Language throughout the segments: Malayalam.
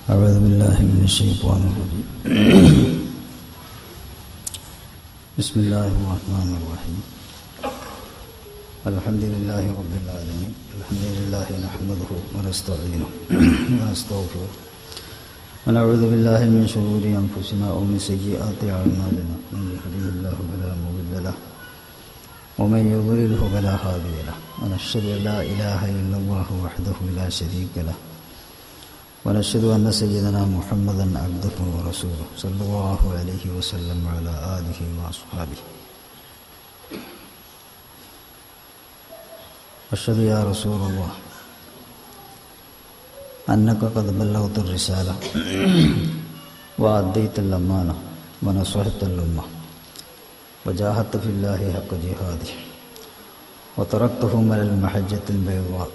أعوذ بالله من الشيطان الرجيم بسم الله الرحمن الرحيم الحمد لله رب العالمين الحمد لله نحمده ونستعينه ونستغفره ونعوذ بالله من شرور أنفسنا ومن سيئات أعمالنا من يهده الله فلا مضل له ومن يضلله فلا هادي له ونشهد أن لا إله إلا الله وحده لا شريك له ونشهد أن سيدنا محمدا عبده ورسوله صلى الله عليه وسلم وعلى آله وأصحابه أشهد يا رسول الله أنك قد بلغت الرسالة وأديت الأمانة ونصحت الأمة وجاهدت في الله حق جهاده وتركتهم على المحجة البيضاء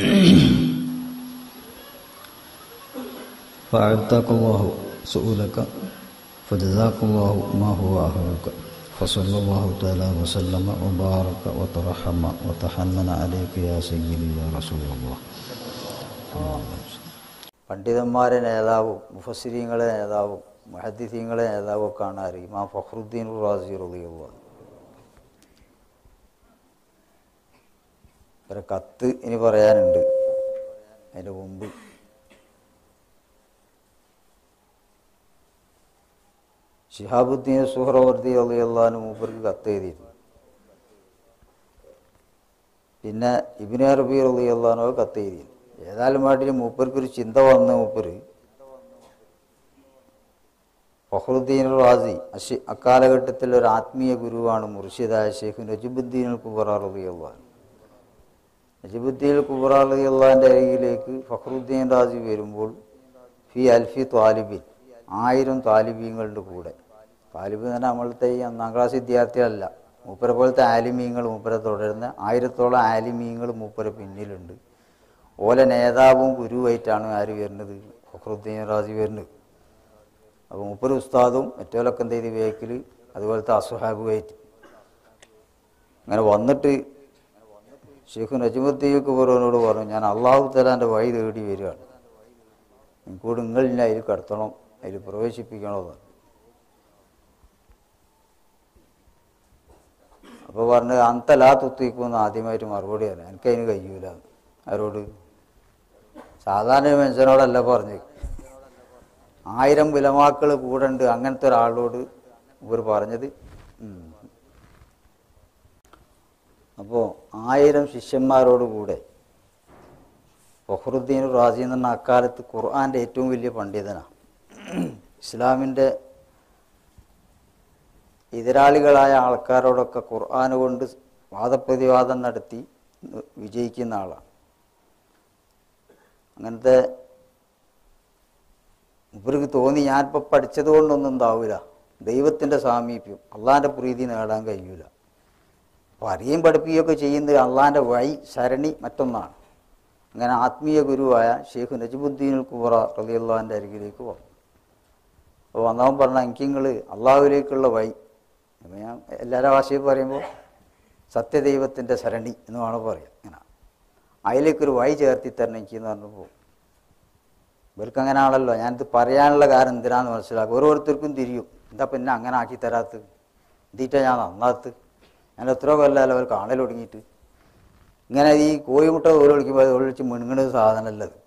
فأعطاك الله سؤلك فجزاك الله ما هو أهلك فصلى الله تعالى وسلم وبارك وترحم وتحنن عليك يا سيدي يا رسول الله പണ്ഡിതന്മാരെ നേതാവും മുഫസ്സിരീങ്ങളെ നേതാവും മുഹദ്ദിസീങ്ങളെ നേതാവും ഒക്കെ ആണ് ഇമാം ഫഖ്റുദ്ദീൻ റാസി റളിയല്ലാഹു ഒരു കത്ത് ഇനി പറയാനുണ്ട് അതിൻ്റെ മുമ്പ് ഷിഹാബുദ്ദീൻ സുഹറവർദി അള്ളാഹു മൂപ്പർക്ക് കത്ത് എഴുതിയിരുന്നു പിന്നെ ഇബിന് അറബി അള്ളി അള്ളഹാനോ കത്ത് എഴുതിയിരുന്നു ഏതായാലും പാട്ടിൽ മൂപ്പർക്കൊരു ചിന്ത വന്ന മൂപ്പർ ഫഹ്റുദ്ദീൻ റാസി അഷി അക്കാലഘട്ടത്തിൽ ഒരു ആത്മീയ ഗുരുവാണ് മുർഷിദായ ഷെയ്ഖ് നജിബുദ്ദീൻ കുബറ റബി അള്ളഹാൻ നജിബുദ്ദീൻ കുബറ റബി അള്ളഹാൻ്റെ അരികിലേക്ക് ഫഹ്റുദ്ദീൻ റാസി വരുമ്പോൾ ഫി അൽഫി ത്വാലിബിൻ ആയിരം താലിബീങ്ങളുടെ കൂടെ താലിബ് എന്ന് പറഞ്ഞാൽ നമ്മളത്തെ ഈ ഒന്നാം ക്ലാസ് വിദ്യാർത്ഥികളല്ല മൂപ്പരെ പോലത്തെ ആലിമീങ്ങൾ മൂപ്പരെ തുടരുന്ന ആയിരത്തോളം ആലിമീങ്ങൾ മൂപ്പരെ പിന്നിലുണ്ട് ഓല നേതാവും ഗുരുവായിട്ടാണ് ആര് വരുന്നത് ഫഖറുദ്ദീൻ റാസി വരുന്നത് അപ്പോൾ മൂപ്പര് ഉസ്താദും മറ്റോലൊക്കെ എന്ത് ചെയ്ത് വേക്കിൽ അതുപോലത്തെ അസുഹാബുമായിട്ട് അങ്ങനെ വന്നിട്ട് ഷെയ്ഖ് നജിമുദ്ദീൻ കുബറോനോട് പറഞ്ഞു ഞാൻ അള്ളാഹു തലാൻ്റെ വഴി തേടി വരികയാണ് എനിക്കൂടെ നിങ്ങളിനെ അതിൽ കടത്തണം അതിൽ പ്രവേശിപ്പിക്കണമെന്ന് അപ്പോൾ പറഞ്ഞ് അന്തലാ തുത്തിക്കുമെന്ന് ആദ്യമായിട്ട് മറുപടി പറഞ്ഞു എനിക്കതിന് കഴിയൂല ആരോട് സാധാരണ ഒരു മനുഷ്യനോടല്ല പറഞ്ഞു ആയിരം വിലമാക്കൾ കൂടെ ഉണ്ട് അങ്ങനത്തെ ഒരാളോട് ഇവർ പറഞ്ഞത് അപ്പോൾ ആയിരം ശിഷ്യന്മാരോട് കൂടെ ഫഹ്റുദ്ദീൻ റാസി എന്ന് പറഞ്ഞ അക്കാലത്ത് ഖുർആൻ്റെ ഏറ്റവും വലിയ പണ്ഡിതനാണ് ഇസ്ലാമിൻ്റെ എതിരാളികളായ ആൾക്കാരോടൊക്കെ ഖുർആൻ കൊണ്ട് വാദപ്രതിവാദം നടത്തി വിജയിക്കുന്ന ആളാണ് അങ്ങനത്തെ ഇവർക്ക് തോന്നി ഞാനിപ്പോൾ പഠിച്ചത് കൊണ്ടൊന്നും ഉണ്ടാവില്ല ദൈവത്തിൻ്റെ സാമീപ്യം അള്ളാൻ്റെ പ്രീതി നേടാൻ കഴിയൂല അപ്പോൾ അറിയും പഠിപ്പിക്കുകയൊക്കെ ചെയ്യുന്നത് അള്ളാൻ്റെ വഴി ശരണി മറ്റൊന്നാണ് അങ്ങനെ ആത്മീയ ഗുരുവായ ഷെയ്ഖ് നജിബുദ്ദീൻ കുബറ റലിയുള്ളാൻ്റെ അരികിലേക്ക് വന്നു അപ്പോൾ വന്നവൻ പറഞ്ഞ എനിക്ക് നിങ്ങൾ അള്ളാഹുവിലേക്കുള്ള വഴി അപ്പോൾ ഞാൻ എല്ലാവരുടെ ഭാഷയിൽ പറയുമ്പോൾ സത്യദൈവത്തിൻ്റെ ശരണി എന്ന് വേണം പറയാം ഇങ്ങനെ അതിലേക്കൊരു വഴി ചേർത്തി തരണം എനിക്ക് എന്ന് പറഞ്ഞപ്പോൾ ഇവർക്ക് അങ്ങനെ ആണല്ലോ ഞാനിത് പറയാനുള്ള കാരണം എന്തിനാന്ന് മനസ്സിലാക്കും ഓരോരുത്തർക്കും തിരിയും എന്താ പിന്നെ അങ്ങനെ ആക്കി തരാത്ത് എന്തിട്ടാ ഞാൻ നന്നാത്ത് ഞാൻ എത്രയോ കൊല്ലമല്ലോ അവർ കാണൽ തുടങ്ങിയിട്ട് ഇങ്ങനെ ഈ കോഴിമുട്ട ഓരോ വിളിക്കുമ്പോൾ അത് ഒളിച്ച് മിണുങ്ങണ സാധനമല്ലത്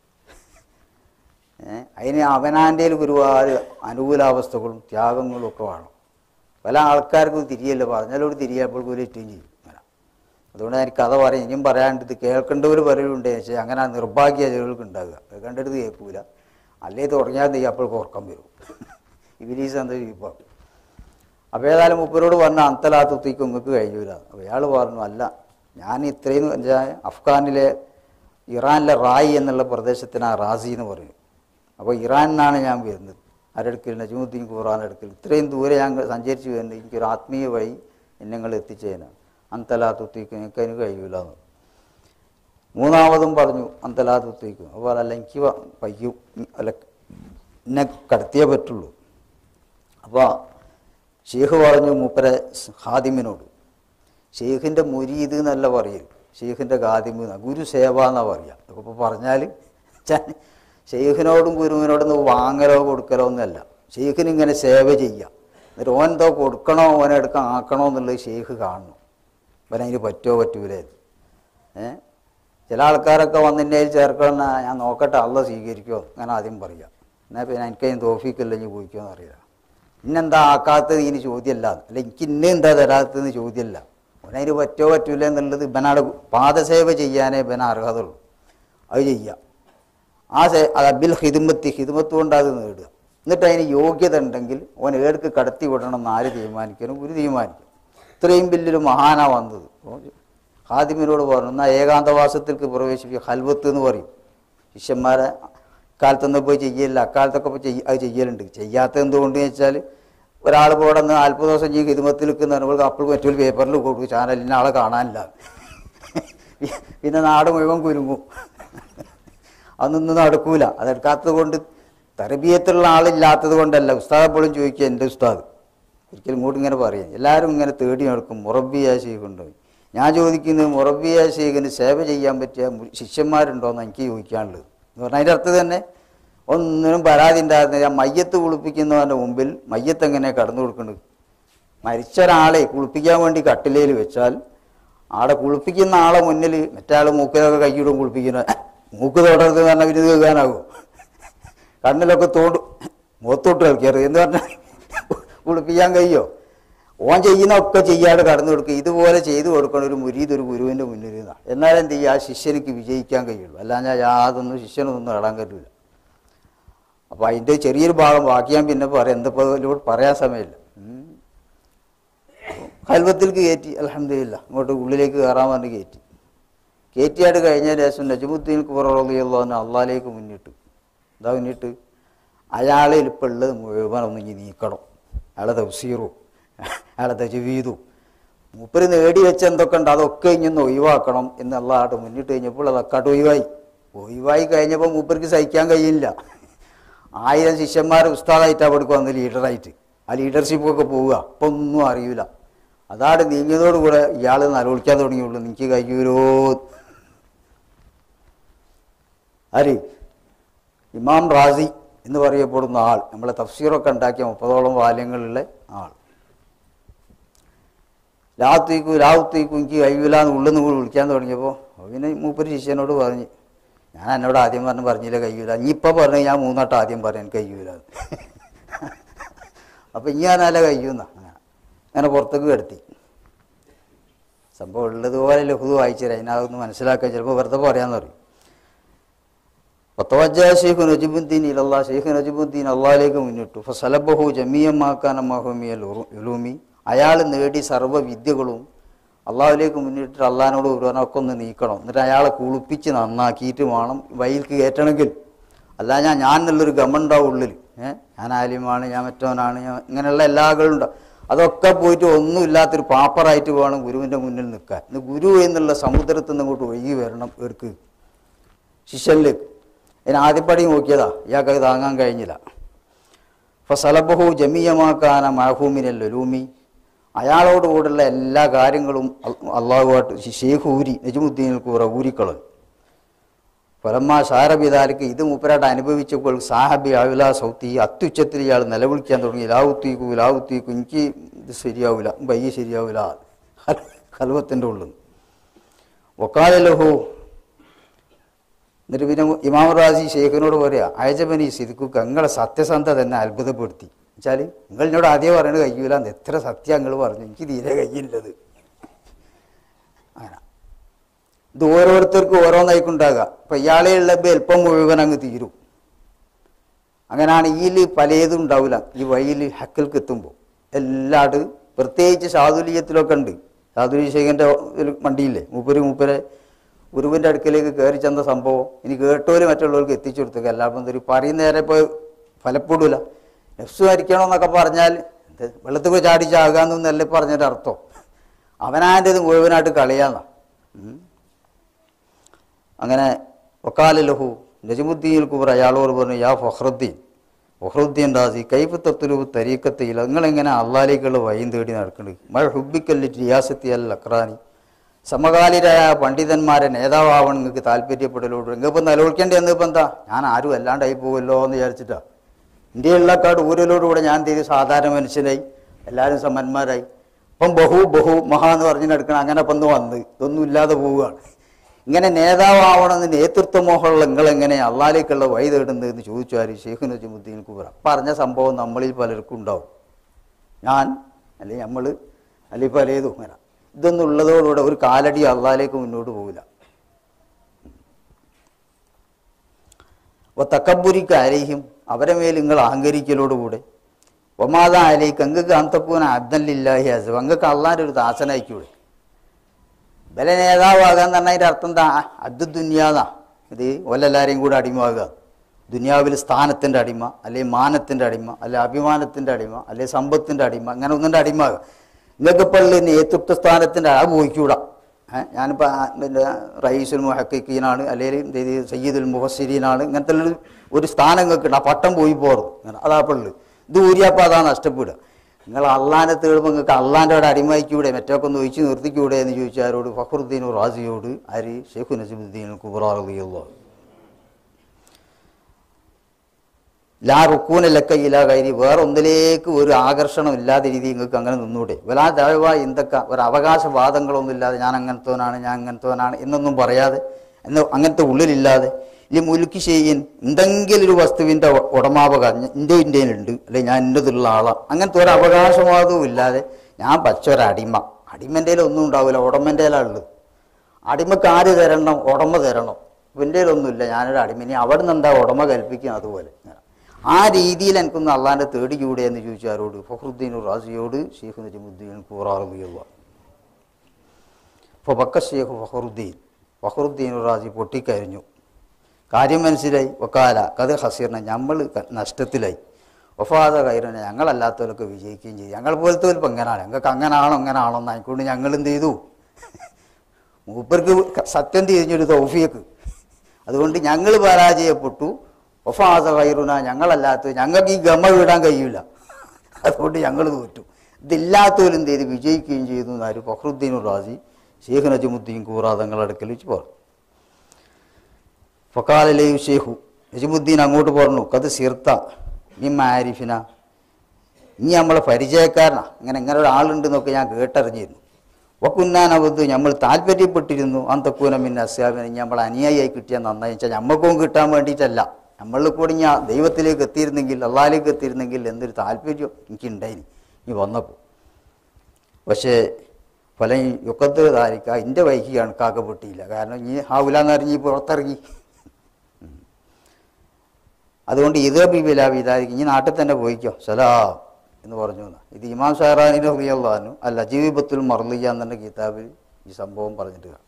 ഏഹ് അതിന് അവനാൻ്റെ ഒരുപാട് അനുകൂലാവസ്ഥകളും ത്യാഗങ്ങളും ഒക്കെ വേണം പല ആൾക്കാർക്കും തിരിയല്ല പറഞ്ഞാലോട് തിരിയപ്പോഴേക്കും ഒരു ഇറ്റും ചെയ്യും അങ്ങനെ അതുകൊണ്ട് എനിക്ക് കഥ പറയും ഇനിയും പറയാണ്ട് ഇത് കേൾക്കേണ്ടവർ പറയലുണ്ട് പക്ഷേ അങ്ങനെ നിർഭാഗ്യ ചിലർക്ക് ഉണ്ടാകുക കേൾക്കേണ്ടത് കേൾക്കൂല അല്ലേ തുടങ്ങിയാൽ നീ അപ്പോഴേക്കും ഉറക്കം വരും ഇവരീസ് എന്താ ഇപ്പോൾ അപ്പോൾ ഏതായാലും മുപ്പരോട് പറഞ്ഞ അന്തലാത്തത്തേക്ക് നിങ്ങൾക്ക് കഴിയൂല അപ്പോൾ അയാൾ പറഞ്ഞു അല്ല ഞാൻ ഇത്രയും വെച്ചാൽ അഫ്ഗാനിലെ ഇറാനിലെ റായി എന്നുള്ള പ്രദേശത്തിനാണ് റാസി എന്ന് പറയും അപ്പോൾ ഇറാനിൽ നിന്നാണ് ഞാൻ വരുന്നത് ആരടുക്കൽ നജമുദ്ദീൻ ഖുറാൻ അടുക്കൽ ഇത്രയും ദൂരെ ഞാൻ സഞ്ചരിച്ച് വരുന്നത് എനിക്കൊരു ആത്മീയ വഴി നിങ്ങൾ എത്തിച്ചതിനാണ് അന്തലാത്തുത്തേക്ക് എനിക്ക് അതിന് കഴിയൂല എന്ന് മൂന്നാമതും പറഞ്ഞു അന്തലാത്തുത്തേക്കും അപ്പോൾ അല്ല എനിക്ക് പയ്യും അല്ല എന്നെ കടത്തിയേ പറ്റുള്ളൂ അപ്പോൾ ഷെയ്ഖ് പറഞ്ഞു മൂപ്പരെ ഹാദിമിനോട് ഷെയ്ഖിൻ്റെ മുരീദ് എന്നല്ല പറയൽ ഷെയ്ഖിൻ്റെ ഖാദിമ് എന്നാ. ഗുരു സേവ എന്നാ പറയുക അതൊക്കെ ഇപ്പോൾ പറഞ്ഞാൽ ഞാൻ ഷെയ്ഖിനോടും ഗുരുവിനോടും വാങ്ങലോ കൊടുക്കലോ ഒന്നുമല്ല ഷെയ്ഖിന് ഇങ്ങനെ സേവ ചെയ്യുക എന്നിട്ട് ഓൻ എന്തോ കൊടുക്കണോ ഓനെ എടുക്കാൻ ആക്കണോ എന്നുള്ളത് ഷെയ്ഖ് കാണണം ഇവനതിന് പറ്റുമോ പറ്റൂലേ ഏ ചില ആൾക്കാരൊക്കെ വന്നിൻ്റെ ചേർക്കണം ഞാൻ നോക്കട്ടെ അള്ള സ്വീകരിക്കുമോ അങ്ങനെ ആദ്യം പറയുക എന്നാൽ പിന്നെ എനിക്കതിന് തോഫിക്കല്ലെങ്കിൽ പോയിക്കോന്ന് അറിയില്ല ഇന്നെന്താ ആക്കാത്തത് ഇതിന് ചോദ്യമല്ല അല്ല എനിക്ക് ഇന്ന എന്താ തരാത്തതെന്ന് ചോദ്യമല്ല അവനതിന് പറ്റോ പറ്റൂല എന്നുള്ളത് ഇവനാട് പാദസേവ ചെയ്യാനേ ഇവന അർഹതയുള്ളൂ അത് ചെയ്യുക ആ സേ അത് അബിൽ ഹിദുമത്തി ഹിദുമത്ത് കൊണ്ട് അത് നേടുക എന്നിട്ട് അതിന് യോഗ്യത ഉണ്ടെങ്കിൽ ഓൻ ഏടുക്ക് കടത്തി വിടണം എന്ന് ആര് തീരുമാനിക്കണം ഗുരു തീരുമാനിക്കും ഇത്രയും വലിയൊരു മഹാനാ വന്നത് ഹാദിമിനോട് പറഞ്ഞു എന്നാൽ ഏകാന്തവാസത്തിലേക്ക് പ്രവേശിപ്പിക്കുക ഹൽവത്ത് എന്ന് പറയും ശിഷ്യന്മാരെ കാലത്തൊന്നും പോയി ചെയ്യലില്ല അക്കാലത്തൊക്കെ പോയി ചെയ്യ അത് ചെയ്യലുണ്ട് ചെയ്യാത്ത എന്തുകൊണ്ട് വെച്ചാൽ ഒരാൾ ഇപ്പോൾ ഇവിടെ നിന്ന് നാൽപ്പത് ദിവസം ചെയ്യും ഹിദുമത്തിൽ നിൽക്കുന്ന നമ്മൾ അപ്പോൾ മറ്റൊരു പേപ്പറിൽ കൊടുക്കും ചാനലിന് ആളെ കാണാനില്ല പിന്നെ നാട് മുഴുവൻ കുരുങ്ങും അതൊന്നും നടക്കൂല അതെടുക്കാത്തത് കൊണ്ട് തരബീയത്തുള്ള ആളില്ലാത്തത് കൊണ്ടല്ല ഉസ്താദ് എപ്പോഴും ചോദിക്കുക എൻ്റെ ഉസ്താദ് ഒരിക്കലും ഇങ്ങോട്ട് ഇങ്ങനെ പറയും എല്ലാവരും ഇങ്ങനെ തേടി നടക്കും മുറബിയ ഷെയ്ഖ് കൊണ്ടുപോയി ഞാൻ ചോദിക്കുന്നത് മുറബിയ ഷെയ്ഖിന് സേവ ചെയ്യാൻ പറ്റിയ മു- ശിഷ്യന്മാരുണ്ടോയെന്ന് എനിക്ക് ചോദിക്കാനുള്ളത് എന്ന് പറഞ്ഞാൽ അതിൻ്റെ അർത്ഥം തന്നെ ഒന്നിനും പരാതി ഉണ്ടായിരുന്നില്ല ഞാൻ മയ്യത്ത് കുളിപ്പിക്കുന്നവൻ്റെ മുമ്പിൽ മയ്യത്ത് എങ്ങനെ കടന്നു കൊടുക്കുന്നത് മരിച്ച ഒരാളെ കുളിപ്പിക്കാൻ വേണ്ടി കട്ടിലയിൽ വെച്ചാൽ ആടെ കുളിപ്പിക്കുന്ന ആളെ മുന്നിൽ മറ്റാൾ മൂക്കിലൊക്കെ കൈയിടും കുളിപ്പിക്കുന്ന മൂക്ക് തൊടരുത് എന്ന് പറഞ്ഞാൽ പിന്നെ കേൾക്കാനാകും കണ്ണിലൊക്കെ തോണ്ടും മുഖത്തോട്ട് കളിക്കരുത് എന്ന് പറഞ്ഞാൽ കുളിപ്പിക്കാൻ കഴിയോ ഓൻ ചെയ്യുന്നതൊക്കെ ചെയ്യാതെ കടന്നു കൊടുക്കുക ഇതുപോലെ ചെയ്തു കൊടുക്കണം ഒരു മുരീദ് ഒരു ഗുരുവിൻ്റെ മുന്നിൽ നിന്നാണ് എന്നാലും എന്ത് ചെയ്യുക ആ ശിഷ്യനിക്ക് വിജയിക്കാൻ കഴിയുള്ളൂ അല്ലാഞ്ഞാൽ യാതൊന്നും ശിഷ്യനൊന്നും നേടാൻ കഴിയില്ല അപ്പോൾ അതിൻ്റെ ചെറിയൊരു ഭാഗം ബാക്കി ഞാൻ പിന്നെ പറയാം എന്താ ഇതിലൂടെ പറയാൻ സമയമില്ല ഉം. ഹൽവത്തിലേക്ക് കയറ്റി അലഹമില്ല ഇങ്ങോട്ട് ഉള്ളിലേക്ക് കയറാൻ പറഞ്ഞ് കയറ്റി കയറ്റിയായിട്ട് കഴിഞ്ഞ ശേഷം നജമുദ്ദീൻ കുബറുള്ളതെന്ന് അള്ളാലേക്ക് മുന്നിട്ട് എന്താ മുന്നിട്ട് അയാളെ ഇപ്പോൾ ഉള്ളത് മുഴുവൻ ഒന്ന് ഇനി നീക്കണം അയാളെ തഫ്സീറും അയാളെ തജവീതും മൂപ്പര് നേടി വെച്ച എന്തൊക്കെ ഉണ്ട് അതൊക്കെ ഇങ്ങനെ ഒഴിവാക്കണം എന്ന് അള്ളാഹട്ട് മുന്നിട്ട് കഴിഞ്ഞപ്പോൾ അതൊക്കെ ഒഴിവായി ഒഴിവായി കഴിഞ്ഞപ്പോൾ മൂപ്പർക്ക് സഹിക്കാൻ കഴിയില്ല ആയിരം ശിഷ്യന്മാർ ഉസ്താദായിട്ടാണ് കൊടുക്കുക വന്ന് ലീഡറായിട്ട് ആ ലീഡർഷിപ്പൊക്കെ പോവുക അപ്പം ഒന്നും അറിയില്ല അതാണ് നീങ്ങിയതോടുകൂടെ ഇയാൾ നലോളിക്കാൻ തുടങ്ങിയുള്ളൂ എനിക്ക് കഴിയൂരോ ആര് ഇമാം റാസി എന്ന് പറയപ്പെടുന്ന ആൾ നമ്മളെ തഫ്സീറൊക്കെ ഉണ്ടാക്കിയ മുപ്പതോളം വാല്യങ്ങളുള്ള ആൾ ലാത്തീക്കു ലാവുത്തീക്കു എനിക്ക് കഴിയൂല എന്ന് ഉള്ളിൽ നിന്ന് വിളിക്കാൻ തുടങ്ങിയപ്പോൾ പിന്നെ മൂപ്പര് ശിഷ്യനോട് പറഞ്ഞ് ഞാൻ എന്നോട് ആദ്യം പറഞ്ഞ് പറഞ്ഞില്ല കഴിയൂല ഇനിയിപ്പോൾ പറഞ്ഞു ഞാൻ മൂന്നോട്ട് ആദ്യം പറഞ്ഞു എനിക്ക് കഴിയൂല അപ്പം ഇനി ഞാനല്ല കഴിയൂന്ന അങ്ങനെ പുറത്തേക്ക് കിടത്തി സംഭവം ഉള്ളതുപോലെ ലഘു വായിച്ചുതരാം അതിനകത്തൊന്ന് മനസ്സിലാക്കാൻ ചിലപ്പോൾ വെറുതെ പറയാന്ന് പറയും ഫത്തവജ്ജ ഷെയ്ഖ് നജിബുദ്ദീൻ ഇലല്ലാ ഷെയ്ഖ് നജിബുദ്ദീൻ അള്ളാഹിലേക്ക് മുന്നിട്ടു ഫസലബഹു ജമീയമാക്കാൻ മഹമിയൽ ഉലൂമി അയാൾ നേടി സർവ്വ വിദ്യകളും അള്ളാഹുലേക്ക് മുന്നിട്ട് അള്ളഹാനോട് ഒരുവനൊക്കെ ഒന്ന് നീക്കണം എന്നിട്ട് അയാളെ കുളിപ്പിച്ച് നന്നാക്കിയിട്ട് വേണം വയലിക്ക് കയറ്റണമെങ്കിൽ അല്ല ഞാൻ ഞാൻ എന്നുള്ളൊരു ഗമണ്ടാവും ഉള്ളിൽ ഏഹ് ഞാൻ ആലിമാണ് ഞാൻ മറ്റവനാണ് ഞാൻ ഇങ്ങനെയുള്ള എല്ലാ ആളുകളുണ്ടാവും അതൊക്കെ പോയിട്ട് ഒന്നുമില്ലാത്തൊരു പാപ്പറായിട്ട് വേണം ഗുരുവിൻ്റെ മുന്നിൽ നിൽക്കാൻ ഇന്ന് ഗുരു എന്നുള്ള സമുദ്രത്തിൽ നിന്ന് ഇങ്ങോട്ട് ഒഴുകി വരണം ഇവർക്ക് ശിഷ്യനിലേക്ക് ഇതിന് ആദ്യപ്പടി നോക്കിയതാ ഇയാൾക്ക് അത് താങ്ങാൻ കഴിഞ്ഞില്ല ഫസലബഹു ജമീയമാക്കാന മഹൂമിനൽ ലുലൂമി അയാളോട് കൂടെയുള്ള എല്ലാ കാര്യങ്ങളും അള്ളാഹുമായിട്ട് ഷെയ്ഖ് ഊരി നജുമുദ്ദീനിൽ കൂറ ഊരിക്കളഞ്ഞു ഫലമ്മ ഷാരബിദാലിക്ക് ഇത് മൂപ്പരായിട്ട് അനുഭവിച്ചപ്പോൾ സാഹബി ആവില സൗത്തി അത്യുച്ചത്തിൽ ഇയാൾ നിലവിളിക്കാൻ തുടങ്ങി ലാവുത്തീക്കു ലാവുത്തീക്കു എനിക്ക് ഇത് ശരിയാവില്ല ബയ്യ ശരിയാവില്ല ഹൽവത്തിൻ്റെ ഉള്ളിൽ വക്കാലലഹു എന്നിട്ട് പിന്നെ ഇമാം റാസി ഷെയ്ഖിനോട് പറയാ അയജബനി സിദ്ഖുക്ക് നിങ്ങളെ സത്യസന്ധത എന്നെ അത്ഭുതപ്പെടുത്തി വെച്ചാൽ നിങ്ങൾ എന്നോട് ആദ്യം പറയണത് കഴിയൂല എന്ന് എത്ര സത്യം നിങ്ങൾ പറഞ്ഞു എനിക്ക് തീരെ കഴിയില്ലത് അങ്ങനെ ഇത് ഓരോരുത്തർക്കും ഓരോന്നായിക്കുണ്ടാകുക ഇപ്പം ഇയാളെ ഉള്ളപ്പോൾ എളുപ്പം മുഴുവൻ അങ്ങ് തീരും അങ്ങനെയാണ് ഈല് പലതും ഉണ്ടാവില്ല ഈ വഴിയിൽ ഹക്കൽക്ക് എത്തുമ്പോൾ എല്ലാട് പ്രത്യേകിച്ച് സാധുലീയത്തിലൊക്കെ ഉണ്ട് സാധുലി ശേഖൻ്റെ ഒരു വണ്ടിയില്ലേ മൂപ്പര് മൂപ്പരെ ഗുരുവിൻ്റെ അടുക്കലേക്ക് കയറി ചെന്ന സംഭവം ഇനി കേട്ടോല് മറ്റുള്ളവർക്ക് എത്തിച്ചു കൊടുത്തേക്ക് എല്ലാവർക്കും എന്തൊരു പറയുന്ന നേരെ ഇപ്പോൾ ഫലപ്പെടില്ല നെഫ്സ് മരിക്കണമെന്നൊക്കെ പറഞ്ഞാൽ ഇത് വെള്ളത്തിൽ പോയി ചാടി ചാകാന്നല്ലേ പറഞ്ഞതിൻ്റെ അർത്ഥം അവനാൻ്റെ ഇത് മുഴുവനായിട്ട് കളിയാന്നാ ഉം. അങ്ങനെ വക്കാല ലഹു നജമുദ്ദീൻ കുബർ അയാളോട് പറഞ്ഞു യാ ഫഹ്റുദ്ദീൻ ഫഹ്റുദ്ദീൻ റാസി കൈഫ് തത്തുലു തരീക്കത്തില്ല നിങ്ങളെങ്ങനെ അള്ളാലേക്കുള്ള വഴിയും തേടി നടക്കുന്നത് മഴ ഹുബിക്കല്ലി റിയാസത്തി അൽ അക്രാനി സമകാലികരായ പണ്ഡിതന്മാരെ നേതാവാവണം നിങ്ങൾക്ക് താല്പര്യപ്പെടലോട് നിങ്ങൾക്കിപ്പോൾ നിലവിളിക്കേണ്ടി വന്നിപ്പോൾ എന്താ ഞാൻ ആരും അല്ലാണ്ടായി പോകുമല്ലോ എന്ന് വിചാരിച്ചിട്ടാ ഇന്ത്യയുള്ള കാട് ഊരലോടുകൂടെ ഞാൻ ചെയ്ത് സാധാരണ മനുഷ്യനായി എല്ലാവരും സമന്മാരായി ഇപ്പം ബഹു ബഹു മഹാ എന്ന് പറഞ്ഞു നടക്കണം അങ്ങനെ ഇപ്പം ഒന്ന് വന്ന് ഇതൊന്നും ഇല്ലാതെ പോവുകയാണ് ഇങ്ങനെ നേതാവാവണമെന്ന് നേതൃത്വ മോഹമുള്ള നിങ്ങൾ എങ്ങനെ അള്ളാലേക്കുള്ള വഴി തേടുന്നത് എന്ന് ചോദിച്ചു ആര് ഷെയ്ഖ് നജിമുദ്ദീൻ കുബറ പറഞ്ഞ സംഭവം നമ്മളിൽ പലർക്കും ഉണ്ടാവും ഞാൻ അല്ലെങ്കിൽ നമ്മൾ അല്ലെങ്കിൽ പലതും അങ്ങനെ ഇതൊന്നും ഉള്ളതോടുകൂടെ ഒരു കാലടി അള്ളാലേക്ക് മുന്നോട്ട് പോകില്ല അപ്പോൾ തക്കബുരിക്ക് അരയും അവരെ മേൽ നിങ്ങൾ അഹങ്കരിക്കലോടുകൂടെ ഒമാത അലേക്ക് അങ്ങക്ക് അന്തക്കൂന അബ്ദല്ലില്ലാഹി അസബ് അങ്ങക്ക് അള്ളാൻ്റെ ഒരു ദാസനായിക്കൂടെ ബല നേതാവാകാൻ തന്നെ അതിൻ്റെ അർത്ഥം എന്താ അബ്ദു ദുന്യാതാ ഇത് ഒല്ലെല്ലാരെയും കൂടെ അടിമയാകുക ദുനിയാവിൽ സ്ഥാനത്തിൻ്റെ അടിമ അല്ലെങ്കിൽ മാനത്തിൻ്റെ അടിമ അല്ലെ അഭിമാനത്തിൻ്റെ അടിമ അല്ലെ സമ്പത്തിൻ്റെ അടിമ അങ്ങനെ ഒന്നിൻ്റെ അടിമയാകുക നിങ്ങൾക്ക് പള്ളി നേതൃത്വ സ്ഥാനത്തിൻ്റെ ആ പോയിക്കൂടാ ഏഹ് ഞാനിപ്പോൾ പിന്നെ റയീസുൽ മുഹക്കീനാണ് അല്ലെങ്കിൽ ഇത് സയ്യിദുൽ മുഹസിരീനാണ് ഇങ്ങനത്തെ ഒരു- ഒരു സ്ഥാനം നിങ്ങൾക്ക് ഉണ്ട് ആ പട്ടം പോയി പോറും അങ്ങനെ അതാ പള്ളി ഇത് ഊരിയപ്പോൾ അതാ നഷ്ടപ്പെടുക നിങ്ങൾ അള്ളാനെ തേടുമ്പോൾ നിങ്ങൾക്ക് അള്ളാൻ്റെ അവിടെ അടിമയ്ക്കൂടെ മറ്റൊക്കെ ഒന്ന് ഒഴിച്ച് നിർത്തിക്കൂടെ എന്ന് ചോദിച്ചാൽ ആരോട് ഫഖറുദ്ദീൻ റാസിയോട് ആര് ഷെയ്ഖു നസീമുദ്ദീൻ കുബറാറിയുള്ള ലാ റുക്കൂന ലക്ക ഇല കൈരി വേറെ ഒന്നിലേക്ക് ഒരു ആകർഷണം ഇല്ലാത്ത രീതി നിങ്ങൾക്ക് അങ്ങനെ നിന്നൂടെ വലാ ദഴവ എന്തൊക്കെ ഒരു അവകാശവാദങ്ങളൊന്നും ഇല്ലാതെ ഞാൻ അങ്ങനത്തോനാണ് ഞാൻ അങ്ങനത്തോനാണ് എന്നൊന്നും പറയാതെ എന്ന് അങ്ങനത്തെ ഉള്ളിലില്ലാതെ ഈ മുലുക്കി ചെയ്യൻ എന്തെങ്കിലും ഒരു വസ്തുവിൻ്റെ ഉ- ഉടമാവകാശം എൻ്റെ ഇന്ത്യയിലുണ്ട് അല്ലെ ഞാൻ എൻ്റെതുള്ള ആളാണ് അങ്ങനത്തെ ഒരു അവകാശവാദവും ഇല്ലാതെ ഞാൻ പച്ചൊരടിമ അടിമൻ്റെ ഒന്നും ഉണ്ടാവില്ല ഉടമൻ്റെ ഉള്ളത് അടിമക്ക് ആര് തരണം ഉടമ തരണം ഇവൻ്റെ ഒന്നുമില്ല ഞാനൊരു അടിമ ഇനി അവിടെ നിന്ന് എന്താ ഉടമ കൽപ്പിക്കും അതുപോലെ ആ രീതിയിൽ എനിക്കൊന്ന് അള്ളാൻ്റെ തേടിക്കൂടെ എന്ന് ചോദിച്ചു ആരോട് ഫഹ്റുദ്ദീൻ റാസിയോട് ഷെയ്ഖ് നജിമുദ്ദീൻ കൂറാറുകയുള്ള അപ്പോൾ ബക്ക ഷെയ്ഖ് ഫഹ്റുദ്ദീൻ ഫഹ്റുദ്ദീൻ റാസി പൊട്ടിക്കരിഞ്ഞു കാര്യം മനസ്സിലായി ഒക്കാല കത് ഹസീറിനെ നമ്മൾ നഷ്ടത്തിലായി ഒഫാദ കൈറിനെ ഞങ്ങളല്ലാത്തവരൊക്കെ വിജയിക്കുകയും ചെയ്തു ഞങ്ങൾ പോലത്തെ ഒരു എങ്ങനെയാണ് ഞങ്ങൾക്ക് അങ്ങനാണോ അങ്ങനാണോ എന്ന് ആയിക്കൊണ്ട് ഞങ്ങൾ എന്ത് ചെയ്തു മൂപ്പർക്ക് സത്യം തിരിഞ്ഞൊരു തൗഫിയക്ക് അതുകൊണ്ട് ഞങ്ങൾ പരാജയപ്പെട്ടു ഒഫാസ കൈറുന ഞങ്ങളല്ലാത്ത ഞങ്ങൾക്ക് ഈ ഗമ വിടാൻ കഴിയില്ല അതുകൊണ്ട് ഞങ്ങൾ തോറ്റു ഇതില്ലാത്തവരും എന്ത് ചെയ്ത് വിജയിക്കുകയും ചെയ്തു എന്നാര് ഫഖറുദ്ദീൻ റാസി ഷെയ്ഖ് നജിമുദ്ദീൻ കൂറ തങ്ങളടുക്കൽ വെച്ച് പറഞ്ഞു ഫക്കാലലെയും ഷെയ്ഖു നജിമുദ്ദീൻ അങ്ങോട്ട് പറഞ്ഞു കത് സിർത്ത മിം ആരിഫിന ഇനി നമ്മളെ പരിചയക്കാരനാ അങ്ങനെ ഇങ്ങനെ ഒരാളുണ്ടെന്നൊക്കെ ഞാൻ കേട്ടറിഞ്ഞിരുന്നു വക്കുന്നാനവത് നമ്മൾ താല്പര്യപ്പെട്ടിരുന്നു അന്തക്കൂന മിന്ന അസ്യാബിനെ നമ്മൾ അനുയായിയായി കിട്ടിയാൽ നന്നായി വെച്ചാൽ നമ്മൾക്കും കിട്ടാൻ വേണ്ടിയിട്ടല്ല നമ്മളിൽ കൂടി ഞാൻ ദൈവത്തിലേക്ക് എത്തിയിരുന്നെങ്കിൽ അള്ളാഹിലേക്ക് എത്തിയിരുന്നെങ്കിൽ എന്തൊരു താല്പര്യം എനിക്കുണ്ടായിനി നീ വന്നപ്പോൾ പക്ഷേ ഫലം യുക്കത്ത് താരിക്ക എൻ്റെ വൈകി കണക്കാക്കപ്പെട്ടില്ല കാരണം ഇനി ഹാവുലാന്ന് അറിഞ്ഞ് പുറത്തിറങ്ങി അതുകൊണ്ട് ഇത് ബിബില വിതാരിക്കും ഇനി നാട്ടിൽ തന്നെ പോയിക്കോ സലാം എന്ന് പറഞ്ഞു എന്ന്. ഇത് ഇമാം ഷഹറാനിൻ്റെ ഹുറിയല്ലാന്നു അല്ല ജീവിബത്തുൽ മർലിയ എന്നെ കിതാബിൽ ഈ സംഭവം പറഞ്ഞിട്ട് കാണാം.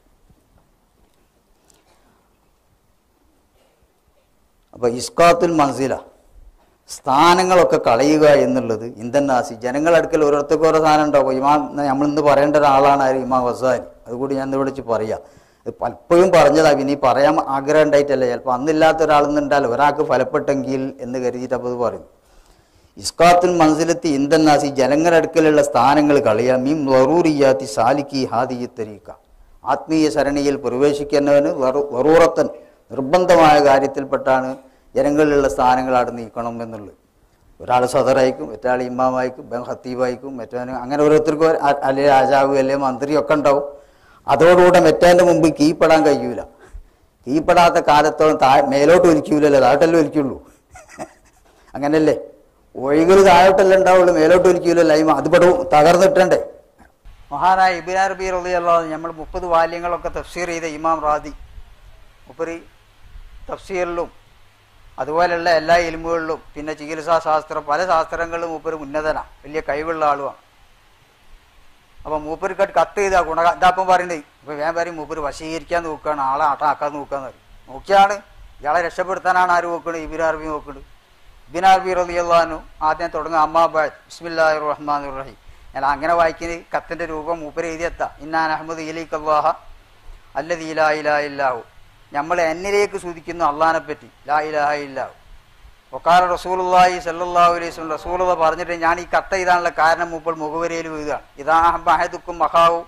അപ്പൊ ഇസ്കാത്തുൽ മൻസില സ്ഥാനങ്ങളൊക്കെ കളയുക എന്നുള്ളത് ഇന്ദന്നാസി ജനങ്ങളടുക്കൽ ഓരോരുത്തർക്ക് ഓരോ സാധനം ഉണ്ടാവും ഇമാം നമ്മൾ ഇന്ന് പറയേണ്ട ഒരാളാണ് ആര് ഇമാം വസാരി അതുകൂടി ഞാൻ ഇന്ന് വിളിച്ച് പറയാം ഇത് പലപ്പോഴും പറഞ്ഞതാ ഇനി പറയാൻ ആഗ്രഹം ഉണ്ടായിട്ടല്ല ചിലപ്പോൾ അന്നില്ലാത്ത ഒരാളെന്നുണ്ടാലും ഒരാൾക്ക് ഫലപ്പെട്ടെങ്കിൽ എന്ന് കരുതിയിട്ട് അപ്പോൾ ഇത് പറയും ഇസ്കാത്തുൽ മൻസിലത്തി ഇന്ദന്നാസി ജനങ്ങളടുക്കലുള്ള സ്ഥാനങ്ങൾ കളയാം മീം വറൂറിയാത്തി സാലിക്കി ഹാദിയി തരീക്ക ആത്മീയ സരണിയിൽ പ്രവേശിക്കുന്നവന് വറു- വറൂറത്തൻ നിർബന്ധമായ കാര്യത്തിൽപ്പെട്ടാണ് ജനങ്ങളിലുള്ള സ്ഥാനങ്ങൾ അവിടെ നീക്കണം എന്നുള്ളത് ഒരാൾ സദറായിരിക്കും മറ്റാൾ ഇമാമായിരിക്കും ബൻ ഹത്തീബായിരിക്കും മറ്റവന് അങ്ങനെ ഓരോരുത്തർക്കും ഒരു അ- അല്ലെ രാജാവ് അല്ലെ മന്ത്രിയൊക്കെ ഉണ്ടാവും അതോടുകൂടെ മറ്റേൻ്റെ മുമ്പ് കീപ്പെടാൻ കഴിയൂല കീപ്പെടാത്ത കാലത്തോളം താ മേലോട്ട് ഒലിക്കൂലല്ലോ താഴോട്ടല്ലേ ഒലിക്കുള്ളൂ അങ്ങനല്ലേ ഒഴികൾ താഴോട്ടല്ലേ ഉണ്ടാവുള്ളൂ മേലോട്ട് ഒലിക്കൂലല്ലോ അയിമ അത് പെടും തകർന്നിട്ടണ്ടേ മഹാനായ ഇബിൻ അറബി റളിയല്ലാഹു നമ്മൾ മുപ്പത് വാല്യങ്ങളൊക്കെ തഫ്സീർ ചെയ്ത ഇമാം റാദി മുപ്പരി തഫ്സീറിലും അതുപോലെയുള്ള എല്ലാ ഇൽമുകളിലും പിന്നെ ചികിത്സാ ശാസ്ത്രം പല ശാസ്ത്രങ്ങളിലും മൂപ്പര് ഉന്നതനാണ് വലിയ കഴിവുള്ള ആളുമാണ് അപ്പം മൂപ്പർക്ക് കത്ത് ചെയ്താ ഗുണ ഇതാപ്പം പറയുന്നത് ഇപ്പൊ വേഗം പറയും മൂപ്പര് വശീകരിക്കാൻ നോക്കുകയാണ് ആളെ ആട്ടാക്കാൻ നോക്കാന്ന് പറയും നോക്കിയാണ് ഇയാളെ രക്ഷപ്പെടുത്താനാണ് ആര് നോക്കുന്നത് ഇബിൻ അറബി നോക്കുന്നത് ഇബിൻ അറബി റളിയല്ലാഹു ആദ്യം തുടങ്ങുക അമ്മാബാദ് ബിസ്മില്ലാഹിർ റഹ്മാനിർ റഹീം ഞാൻ അങ്ങനെ വായിക്കുന്ന കത്തിന്റെ രൂപം മൂപ്പര് എഴുതിയെത്താ ഇന്നാൻ അഹമ്മദ് ഇലൈക്ക് അള്ളാഹ അല്ലദീ ലാ ഇലാഹ ഇല്ലാഹു നമ്മൾ എന്നിലേക്ക് സൂചിക്കുന്നു അള്ളഹാനെ പറ്റി ലാ ഇലാഹ ഇല്ലാഹു ഒക്കാല റസൂലുള്ളാഹി സല്ലല്ലാഹു അലൈഹി വസല്ലം റസൂലുള്ളാഹ് പറഞ്ഞിട്ട് ഞാൻ ഈ കത്ത് എഴുതാനുള്ള കാരണം ഇപ്പോൾ മുഖവരയിൽ വീഴുകയാണ് ഇതാ അഹബഹദുക്കും മഹാവു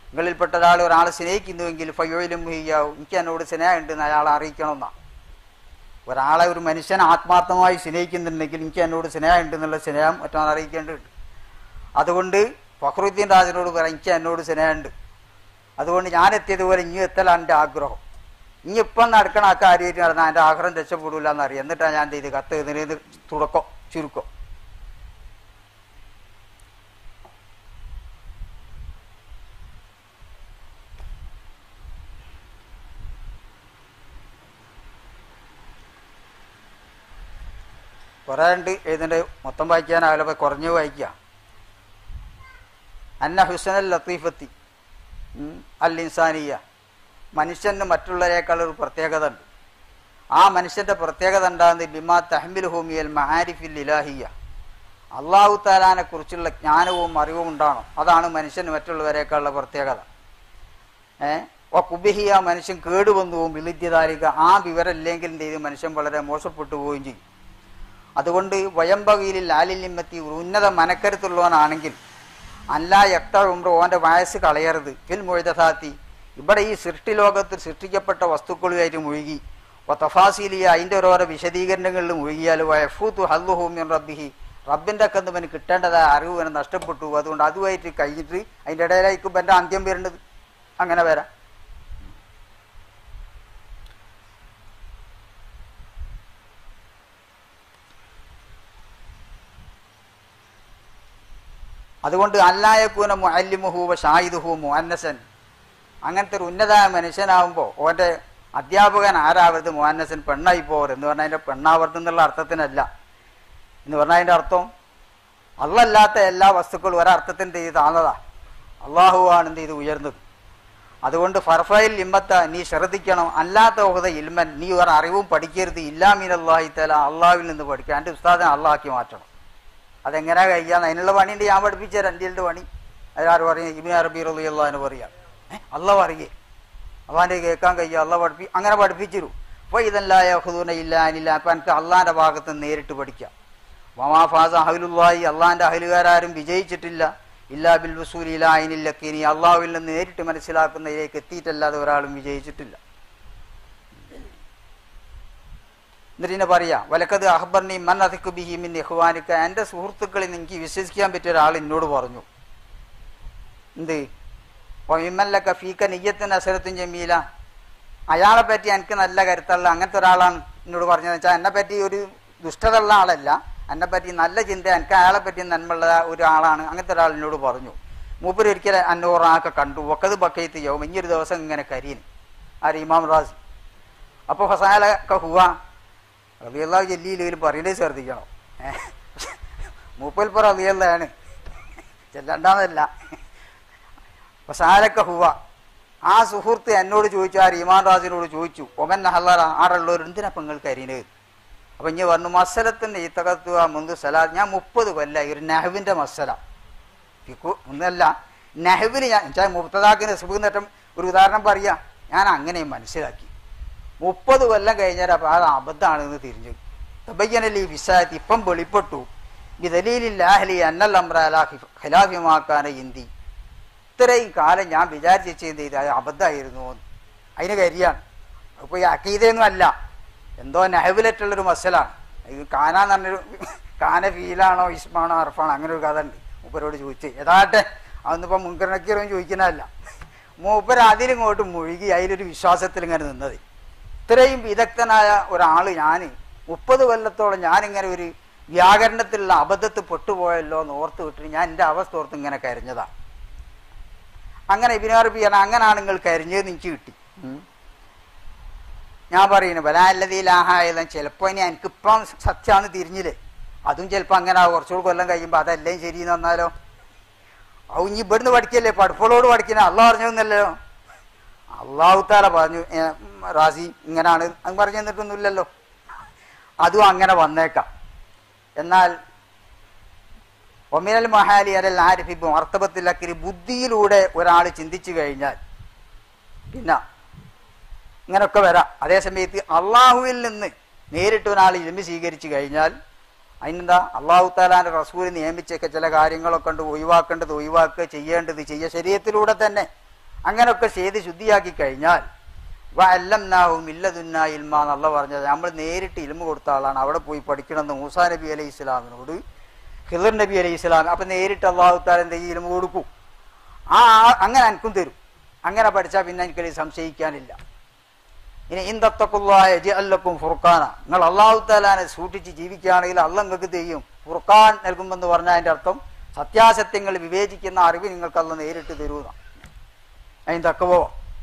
നിങ്ങളിൽപ്പെട്ട ഒരാൾ ഒരാളെ സ്നേഹിക്കുന്നുവെങ്കിൽ ഫയോയിലും മുഹിയാവും എനിക്ക് എന്നോട് സ്നേഹമുണ്ട് എന്ന് അയാളെ അറിയിക്കണമെന്നാണ് ഒരാളെ ഒരു മനുഷ്യൻ ആത്മാർത്ഥമായി സ്നേഹിക്കുന്നുണ്ടെങ്കിൽ എനിക്ക് എന്നോട് സ്നേഹമുണ്ട് എന്നുള്ള സ്നേഹം മറ്റവൻ അറിയിക്കേണ്ടതുണ്ട് അതുകൊണ്ട് ഫഖറുദ്ദീൻ രാജനോട് പറയാം എനിക്ക് എന്നോട് സ്നേഹമുണ്ട് അതുകൊണ്ട് ഞാൻ എത്തിയതുപോലെ ഇനി എത്തലാണ് എൻ്റെ ആഗ്രഹം ഇനി ഇപ്പം നടക്കണ ആ കാര്യമായിട്ട് നടന്നാൽ എൻ്റെ ആഗ്രഹം രക്ഷപ്പെടില്ല എന്നറിയാം എന്നിട്ടാണ് ഞാൻ എന്ത് ചെയ്ത് കത്ത് എഴുതുന്നത് തുടക്കം ചുരുക്കം കുറേ ഉണ്ട് എഴുതേണ്ട മൊത്തം വായിക്കാനാവില്ല അപ്പോൾ കുറഞ്ഞു വായിക്കുക അന്ന ഹുസനൽ ലത്തീഫത്തി ഉം, അൽ ഇൻസാനിയ മനുഷ്യന് മറ്റുള്ളവരെക്കാൾ ഒരു പ്രത്യേകത ഉണ്ട് ആ മനുഷ്യന്റെ പ്രത്യേകത ഉണ്ടാകുന്നത് ബിമാ തഹമിൽ ഹൂമിയൽ മഹാരിഫിൽ ഇലാഹിയ അള്ളാഹു താലാനെ കുറിച്ചുള്ള ജ്ഞാനവും അറിവും ഉണ്ടാകണം അതാണ് മനുഷ്യന് മറ്റുള്ളവരെക്കാളുള്ള പ്രത്യേകത ഏ ഓ കുബിഹിയ മനുഷ്യൻ കേടുവന്നു പോകും വിളിദ്യതാരിക ആ വിവരം ഇല്ലെങ്കിൽ എന്ത് ചെയ്ത് മനുഷ്യൻ വളരെ മോശപ്പെട്ടു പോവുകയും ചെയ്യും അതുകൊണ്ട് വയമ്പകയിൽ ലാലില്യമ്മത്തി ഒരു ഉന്നത മനക്കരുത്തുള്ളവനാണെങ്കിൽ അല്ല എക്ത ഉമ്ര ഓന്റെ വയസ്സ് കളയരുത് ഫിൽ മൊയ്തഥാത്തി ഇവിടെ ഈ സൃഷ്ടി ലോകത്തിൽ സൃഷ്ടിക്കപ്പെട്ട വസ്തുക്കളുമായിട്ട് മുഴുകി തഫാസീലിയ അതിൻ്റെ ഓരോരോ വിശദീകരണങ്ങളിൽ മുഴുകിയാൽ വയഫൂത്തു ഹല്ലുഹൂമിൻ റബ്ബിഹി റബ്ബിൻ്റെ ഒക്കെ ഇവന് കിട്ടേണ്ടതായ അറിവ് ഇവന് നഷ്ടപ്പെട്ടു അതുകൊണ്ട് അതുമായിട്ട് കഴിഞ്ഞിട്ട് അതിൻ്റെ ഇടയിലായിരിക്കും എൻ്റെ അന്ത്യം വരുന്നത് അങ്ങനെ വരാം അതുകൊണ്ട് അല്ലായക്കൂന മുഅല്ലിമുഹു ഷാഹിദുഹു മുഅന്നസൻ അങ്ങനത്തെ ഒരു ഉന്നതായ മനുഷ്യനാവുമ്പോൾ ഓൻ്റെ അധ്യാപകൻ ആരാവരുത് മുഅന്നസൻ പെണ്ണായി പോകരുത് എന്ന് പറഞ്ഞാൽ അതിൻ്റെ പെണ്ണാവരുത് എന്നുള്ള അർത്ഥത്തിനല്ല എന്ന് പറഞ്ഞാൽ അതിൻ്റെ അർത്ഥം അല്ലല്ലാത്ത എല്ലാ വസ്തുക്കളും ഒരർത്ഥത്തിന് ചെയ്ത് താന്നതാ അള്ളാഹു ആണ് എന്ത് ചെയ്ത് ഉയർന്നത് അതുകൊണ്ട് ഫർഫയിൽ ഇമ്മത്ത നീ ശ്രദ്ധിക്കണം അല്ലാത്ത ഓഹത ഇൽമൻ നീ ഒരു അറിവും പഠിക്കരുത് ഇല്ലാമീൻ അള്ളാഹി തല അള്ളാഹുവിൽ നിന്ന് പഠിക്കുക എൻ്റെ ഉസ്താദിനെ അള്ളാഹ്ക്കി മാറ്റണം അതെങ്ങനെ കഴിയാന്ന് അതിനുള്ള പണിയുണ്ട് ഞാൻ പഠിപ്പിച്ച രണ്ടിയുടെ പണി അതാര് പറയും ഇബിൻ അറബി റളിയല്ലാഹു അൻഹു പറയാ ഏഹ് അല്ല പറയേ അള്ളാന്റെ കേൾക്കാൻ കഴിയുക അല്ല പഠിപ്പി അങ്ങനെ പഠിപ്പിച്ചിരു അപ്പോൾ ഇതല്ലായ ഹുദൂന ഇല്ല അനില്ല അപ്പം എനിക്ക് അള്ളാന്റെ ഭാഗത്ത് നിന്ന് നേരിട്ട് പഠിക്കാം വമാ ഫാസ അഹലുല്ലായി അള്ളാന്റെ അഹലുകാരും വിജയിച്ചിട്ടില്ല ഇല്ലാ ബിൽ വസൂൽ ഇല അയിനില്ലക്ക് ഇനി അള്ളാഹുവിൽ നിന്ന് നേരിട്ട് മനസ്സിലാക്കുന്നതിലേക്ക് എത്തിയിട്ടല്ലാതെ ഒരാളും വിജയിച്ചിട്ടില്ല എന്നിട്ട് പിന്നെ പറയാ വലക്കത് അഹ്ബർനി മൻ അധിക്കു ബിഹി മിൻ ഇഹ്വാനിക്ക എൻ്റെ സുഹൃത്തുക്കളിൽ നിന്ന് എനിക്ക് വിശ്വസിക്കാൻ പറ്റിയ ഒരാൾ എന്നോട് പറഞ്ഞു എന്ത് വിമല്ലക്ക ഫീക്ക നെയ്യത്തിന് അസരത്തും ജമീല അയാളെ പറ്റി എനിക്ക് നല്ല കരുത്തുള്ള അങ്ങനത്തെ ഒരാളാണ് എന്നോട് പറഞ്ഞതെന്ന് വെച്ചാൽ എന്നെ പറ്റി ഒരു ദുഷ്ടതയുള്ള ആളല്ല എന്നെ പറ്റി നല്ല ചിന്ത എനിക്ക് അയാളെ പറ്റി നന്മയുള്ള ഒരാളാണ് അങ്ങനത്തെ ഒരാൾ എന്നോട് പറഞ്ഞു മൂപ്പര് ഒരിക്കലും അന്നൂറാക്കെ കണ്ടു ഒക്കത് ബക്കയത്ത് യോഗം ഇനിയൊരു ദിവസം ഇങ്ങനെ കരിയൻ ആര് ഇമാം റാസ് അപ്പോൾ ഫസാലൊക്കെ ഹുവ റബിയുള്ള ജല്ലിയിലും പറയുന്നത് ശ്രദ്ധിക്കണം മൂപ്പൽപ്പുറ റബിയുള്ളതാണ് ചെല്ലണ്ടെന്നല്ല ഫസാലൊക്കെ ഹുവ ആ സുഹൃത്ത് എന്നോട് ചോദിച്ചു ആ റീമാൻ റാസിനോട് ചോദിച്ചു ഒമൻ നഹല്ലാറ ആറുള്ളവർ എന്തിനാ പെങ്ങൾ കരിയണത് അപ്പൊ ഇനി പറഞ്ഞു മസലത്തിന്റെ ഈത്തകത്തുക മുന്ത് സലാത്ത് ഞാൻ മുപ്പത് കൊല്ല ഒരു നെഹവിന്റെ മസല ഫിക്കു ഒന്നല്ല നെഹവിന് ഞാൻ വെച്ചാൽ മുപ്പതാക്കിന് സുബ് നേട്ടം ഒരു ഉദാഹരണം പറയാ ഞാൻ അങ്ങനെയും മനസ്സിലാക്കി മുപ്പത് കൊല്ലം കഴിഞ്ഞാൽ അപ്പൊ അത് അബദ്ധമാണെന്ന് തിരിഞ്ഞു തബയ്യനലി വിസായത്ത് ഇപ്പം വെളിപ്പെട്ടു ബിദലീലില്ലാഹലി അന്നൽ അമ്രാല ഖിലാഫിമാക്കാന ഇന്തി ഇത്രയും കാലം ഞാൻ വിചാരിച്ച് ചെയ്ത് ഇത് അത് അബദ്ധമായിരുന്നു എന്ന്. അതിന് കരിയാണ് അപ്പോൾ ഈ അക്കീതൊന്നും അല്ല എന്തോ നഹവിലറ്റുള്ളൊരു മസലാണ് ഇത് കാനാന്ന് പറഞ്ഞൊരു കാന ഫീലാണോ ഇസ്മാണോ അർഫാണോ അങ്ങനെ ഒരു കഥ ഉണ്ട് മൂപ്പരോട് ചോദിച്ച് യഥാട്ടെ അതൊന്നിപ്പോൾ മുൻകരണക്കിറങ്ങി ചോദിക്കുന്നതല്ല മൂപ്പർ അതിലിങ്ങോട്ട് മുഴുകി അതിലൊരു വിശ്വാസത്തിൽ ഇങ്ങനെ നിന്നത് ഇത്രയും വിദഗ്ധനായ ഒരാൾ ഞാൻ മുപ്പത് കൊല്ലത്തോളം ഞാനിങ്ങനെ ഒരു വ്യാകരണത്തിലുള്ള അബദ്ധത്തിൽ പെട്ടുപോയല്ലോ എന്ന് ഓർത്ത് വിട്ടിട്ട് ഞാൻ എൻ്റെ അവസ്ഥ ഓർത്ത് ഇങ്ങനെ കരഞ്ഞതാണ് അങ്ങനെ ഇബിനാർബിയാണ് അങ്ങനാണ് നിങ്ങൾ കരിഞ്ഞതെന്ന് എനിക്ക് കിട്ടി ഉം. ഞാൻ പറയുന്നു ബലാല്ലതിലാഹായതും ചിലപ്പോൾ ഇനി എനിക്കിപ്പം സത്യമാണ് തിരിഞ്ഞില്ലേ അതും ചിലപ്പോൾ അങ്ങനെ ആവും. കുറച്ചുകൂടി കൊല്ലം കഴിയുമ്പോൾ അതെല്ലാം ശരിയെന്ന് വന്നാലോ ഔ ഇനി ഇവിടുന്ന് പഠിക്കല്ലേ പഠിപ്പുകളോട് പഠിക്കുന്ന അള്ളാഹ് പറഞ്ഞൊന്നല്ലോ അള്ളാഹുത്താല പറഞ്ഞു ഏ, ഉം, റാസി ഇങ്ങനാണ് അത് പറഞ്ഞു തന്നിട്ടൊന്നുമില്ലല്ലോ അതും അങ്ങനെ വന്നേക്കാം എന്നാൽ ഒമിനൽ മഹാലി അരൽ ആരിഫിബും അർത്ഥപത്തിലക്കിരി ബുദ്ധിയിലൂടെ ഒരാൾ ചിന്തിച്ചു കഴിഞ്ഞാൽ പിന്നെ ഇങ്ങനൊക്കെ വരാം അതേസമയത്ത് അള്ളാഹുവിൽ നിന്ന് നേരിട്ട് ഒരാൾ ഇൽമി സ്വീകരിച്ചു കഴിഞ്ഞാൽ അതിനെന്താ അള്ളാഹു താലാന്റെ റസൂൽ നിയമിച്ചൊക്കെ ചില കാര്യങ്ങളൊക്കെ ഉണ്ട് ഒഴിവാക്കേണ്ടത് ഒഴിവാക്കുക ചെയ്യേണ്ടത് ചെയ്യ ശരീരത്തിലൂടെ തന്നെ അങ്ങനെയൊക്കെ ചെയ്ത് ശുദ്ധിയാക്കി കഴിഞ്ഞാൽ വല്ലം നാവും ഇല്ലതുന്ന ഇൽമ എന്നുള്ള പറഞ്ഞത് നമ്മൾ നേരിട്ട് ഇൽമ കൊടുത്ത ആളാണ് അവിടെ പോയി പഠിക്കണമെന്ന് മൂസാ നബി അലൈഹി ഇസ്ലാമിനോട് ഖിദർ നബി അലൈഹി ഇസ്ലാം അപ്പൊ നേരിട്ട് അള്ളാഹു താല എന്ത് ചെയ്യും ഇൽമ കൊടുക്കും ആ ആ- അങ്ങനെ എനിക്കും തരും അങ്ങനെ പഠിച്ചാൽ പിന്നെ എനിക്കത് സംശയിക്കാനില്ല ഇനി ഇന്ദത്തക്കുള്ളായ അല്ലക്കും ഫുർഖാന നിങ്ങൾ അള്ളാഹു താലാനെ സൂക്ഷിച്ച് ജീവിക്കുകയാണെങ്കിൽ അള്ള നിങ്ങൾക്ക് ചെയ്യും ഫുർഖാൻ നൽകുമെന്ന് പറഞ്ഞാൽ അതിന്റെ അർത്ഥം സത്യാസത്യങ്ങൾ വിവേചിക്കുന്ന അറിവ് നിങ്ങൾക്ക് അള്ള നേരിട്ട് തരൂന്ന അതിന് തക്കവോ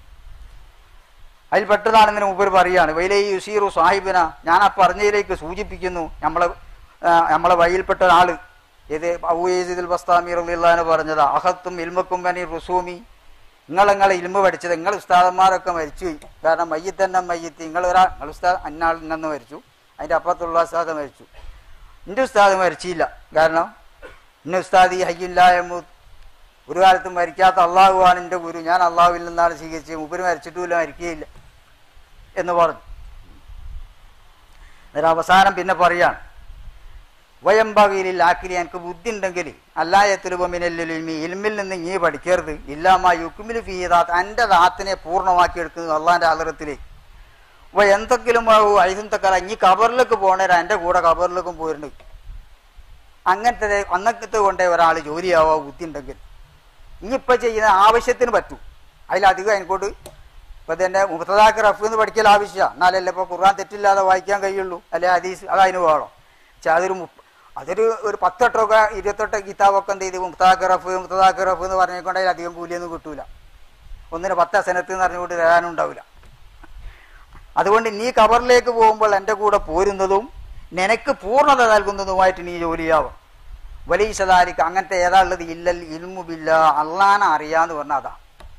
അതിൽ പെട്ടതാണെന്ന് മുമ്പ് പറയാണ് വൈലൈ യുസീറു സാഹിബിന ഞാൻ ആ പറഞ്ഞതിലേക്ക് സൂചിപ്പിക്കുന്നു നമ്മളെ ആ, നമ്മളെ വഴിയിൽപ്പെട്ട ഒരാള് ഇത് അബൂയസിദുൽ ബസ്താമി റളിയല്ലാഹു പറഞ്ഞതാ അഹത്തും ഇൽമക്കും ബനി റുസൂമി നിങ്ങൾ നിങ്ങളെ ഇൽമ പഠിച്ചത് നിങ്ങൾ ഉസ്താദന്മാരൊക്കെ മരിച്ചുപോയി കാരണം മയ്യത്ത് തന്നെ മയ്യത്ത് നിങ്ങൾ ഒരാൾ നിങ്ങൾ ഉസ്താദ് അന്നാൾ നിന്ന് മരിച്ചു അതിന്റെ അപ്പുറത്തുള്ള ഉസ്താദ് മരിച്ചു എൻ്റെ ഉസ്താദ് മരിച്ചില്ല കാരണം ഇന്ന ഉസ്താദ് ഈ ഹയ്യില്ലായമു ഒരു കാലത്തും മരിക്കാത്ത അള്ളാഹുവാണ് എൻ്റെ ഗുരു ഞാൻ അള്ളാഹുവിൽ നിന്നാണ് സ്വീകരിച്ചത് മുപ്പര് മരിച്ചിട്ടുമില്ല മരിക്കുകയില്ല എന്ന് പറഞ്ഞു എന്നിട്ട് അവസാനം പിന്നെ പറയാണ് വയംബകയിൽ ആക്കിരി എനിക്ക് ബുദ്ധി ഉണ്ടെങ്കിൽ അല്ലായത്തിലുപമിനല്ലുമി ഇൽമിൽ നിന്ന് നീ പഠിക്കരുത് ഇല്ലാമ യുക്കുമിൽ ഫീതാത്ത് എൻ്റെ ദാത്തിനെ പൂർണ്ണമാക്കി എടുക്കുന്നത് അള്ളാന്റെ ആദരത്തിലേക്ക് അപ്പൊ എന്തെങ്കിലും ഐതുന്തക്കല ഇനി കബറിലേക്ക് പോണേരാ എൻ്റെ കൂടെ കബറിലേക്കും പോയിട്ടുണ്ട് അങ്ങനത്തെ അന്നത്തെ കൊണ്ടേ ഒരാൾ ജോലിയാവാ ബുദ്ധി ഉണ്ടെങ്കിൽ ഇനിയിപ്പോൾ ചെയ്യുന്ന ആവശ്യത്തിന് പറ്റൂ അതിലധികം അതിനെക്കൊണ്ട് ഇപ്പൊ തന്നെ മുഹത്തദാക്ക് റഫ് എന്ന് പഠിക്കൽ ആവശ്യമാണ് എന്നാലല്ലേ ഇപ്പൊ ഖുർആൻ തെറ്റില്ലാതെ വായിക്കാൻ കഴിയുള്ളൂ അല്ലെ ഹദീസ് അത് അതിന് വേണം പക്ഷെ അതൊരു മുപ്പ- അതൊരു ഒരു പത്തെട്ടൊക്കെ ഇരുപത്തെട്ട് കിതാബൊക്കെ എന്ത് ചെയ്ത് മുഹത്തദാക്ക് റഫ് മുഹത്തദാക്ക് റഫ് എന്ന് പറഞ്ഞുകൊണ്ട് അതിൽ അധികം കൂലിയൊന്നും കിട്ടൂല ഒന്നിന് പത്ത് അസനത്ത് എന്ന് പറഞ്ഞുകൊണ്ട് തരാനും ഉണ്ടാവില്ല അതുകൊണ്ട് നീ കബറിലേക്ക് പോകുമ്പോൾ എൻ്റെ കൂടെ പോരുന്നതും നിനക്ക് പൂർണ്ണത നൽകുന്നതുമായിട്ട് നീ ജോലിയാവും വലിയ സദാരിക്ക് അങ്ങനത്തെ ഏതാ ഉള്ളത് ഇല്ലൽ ഇൽമുബില്ല അള്ളാനെ അറിയാന്ന് പറഞ്ഞാൽ അതാ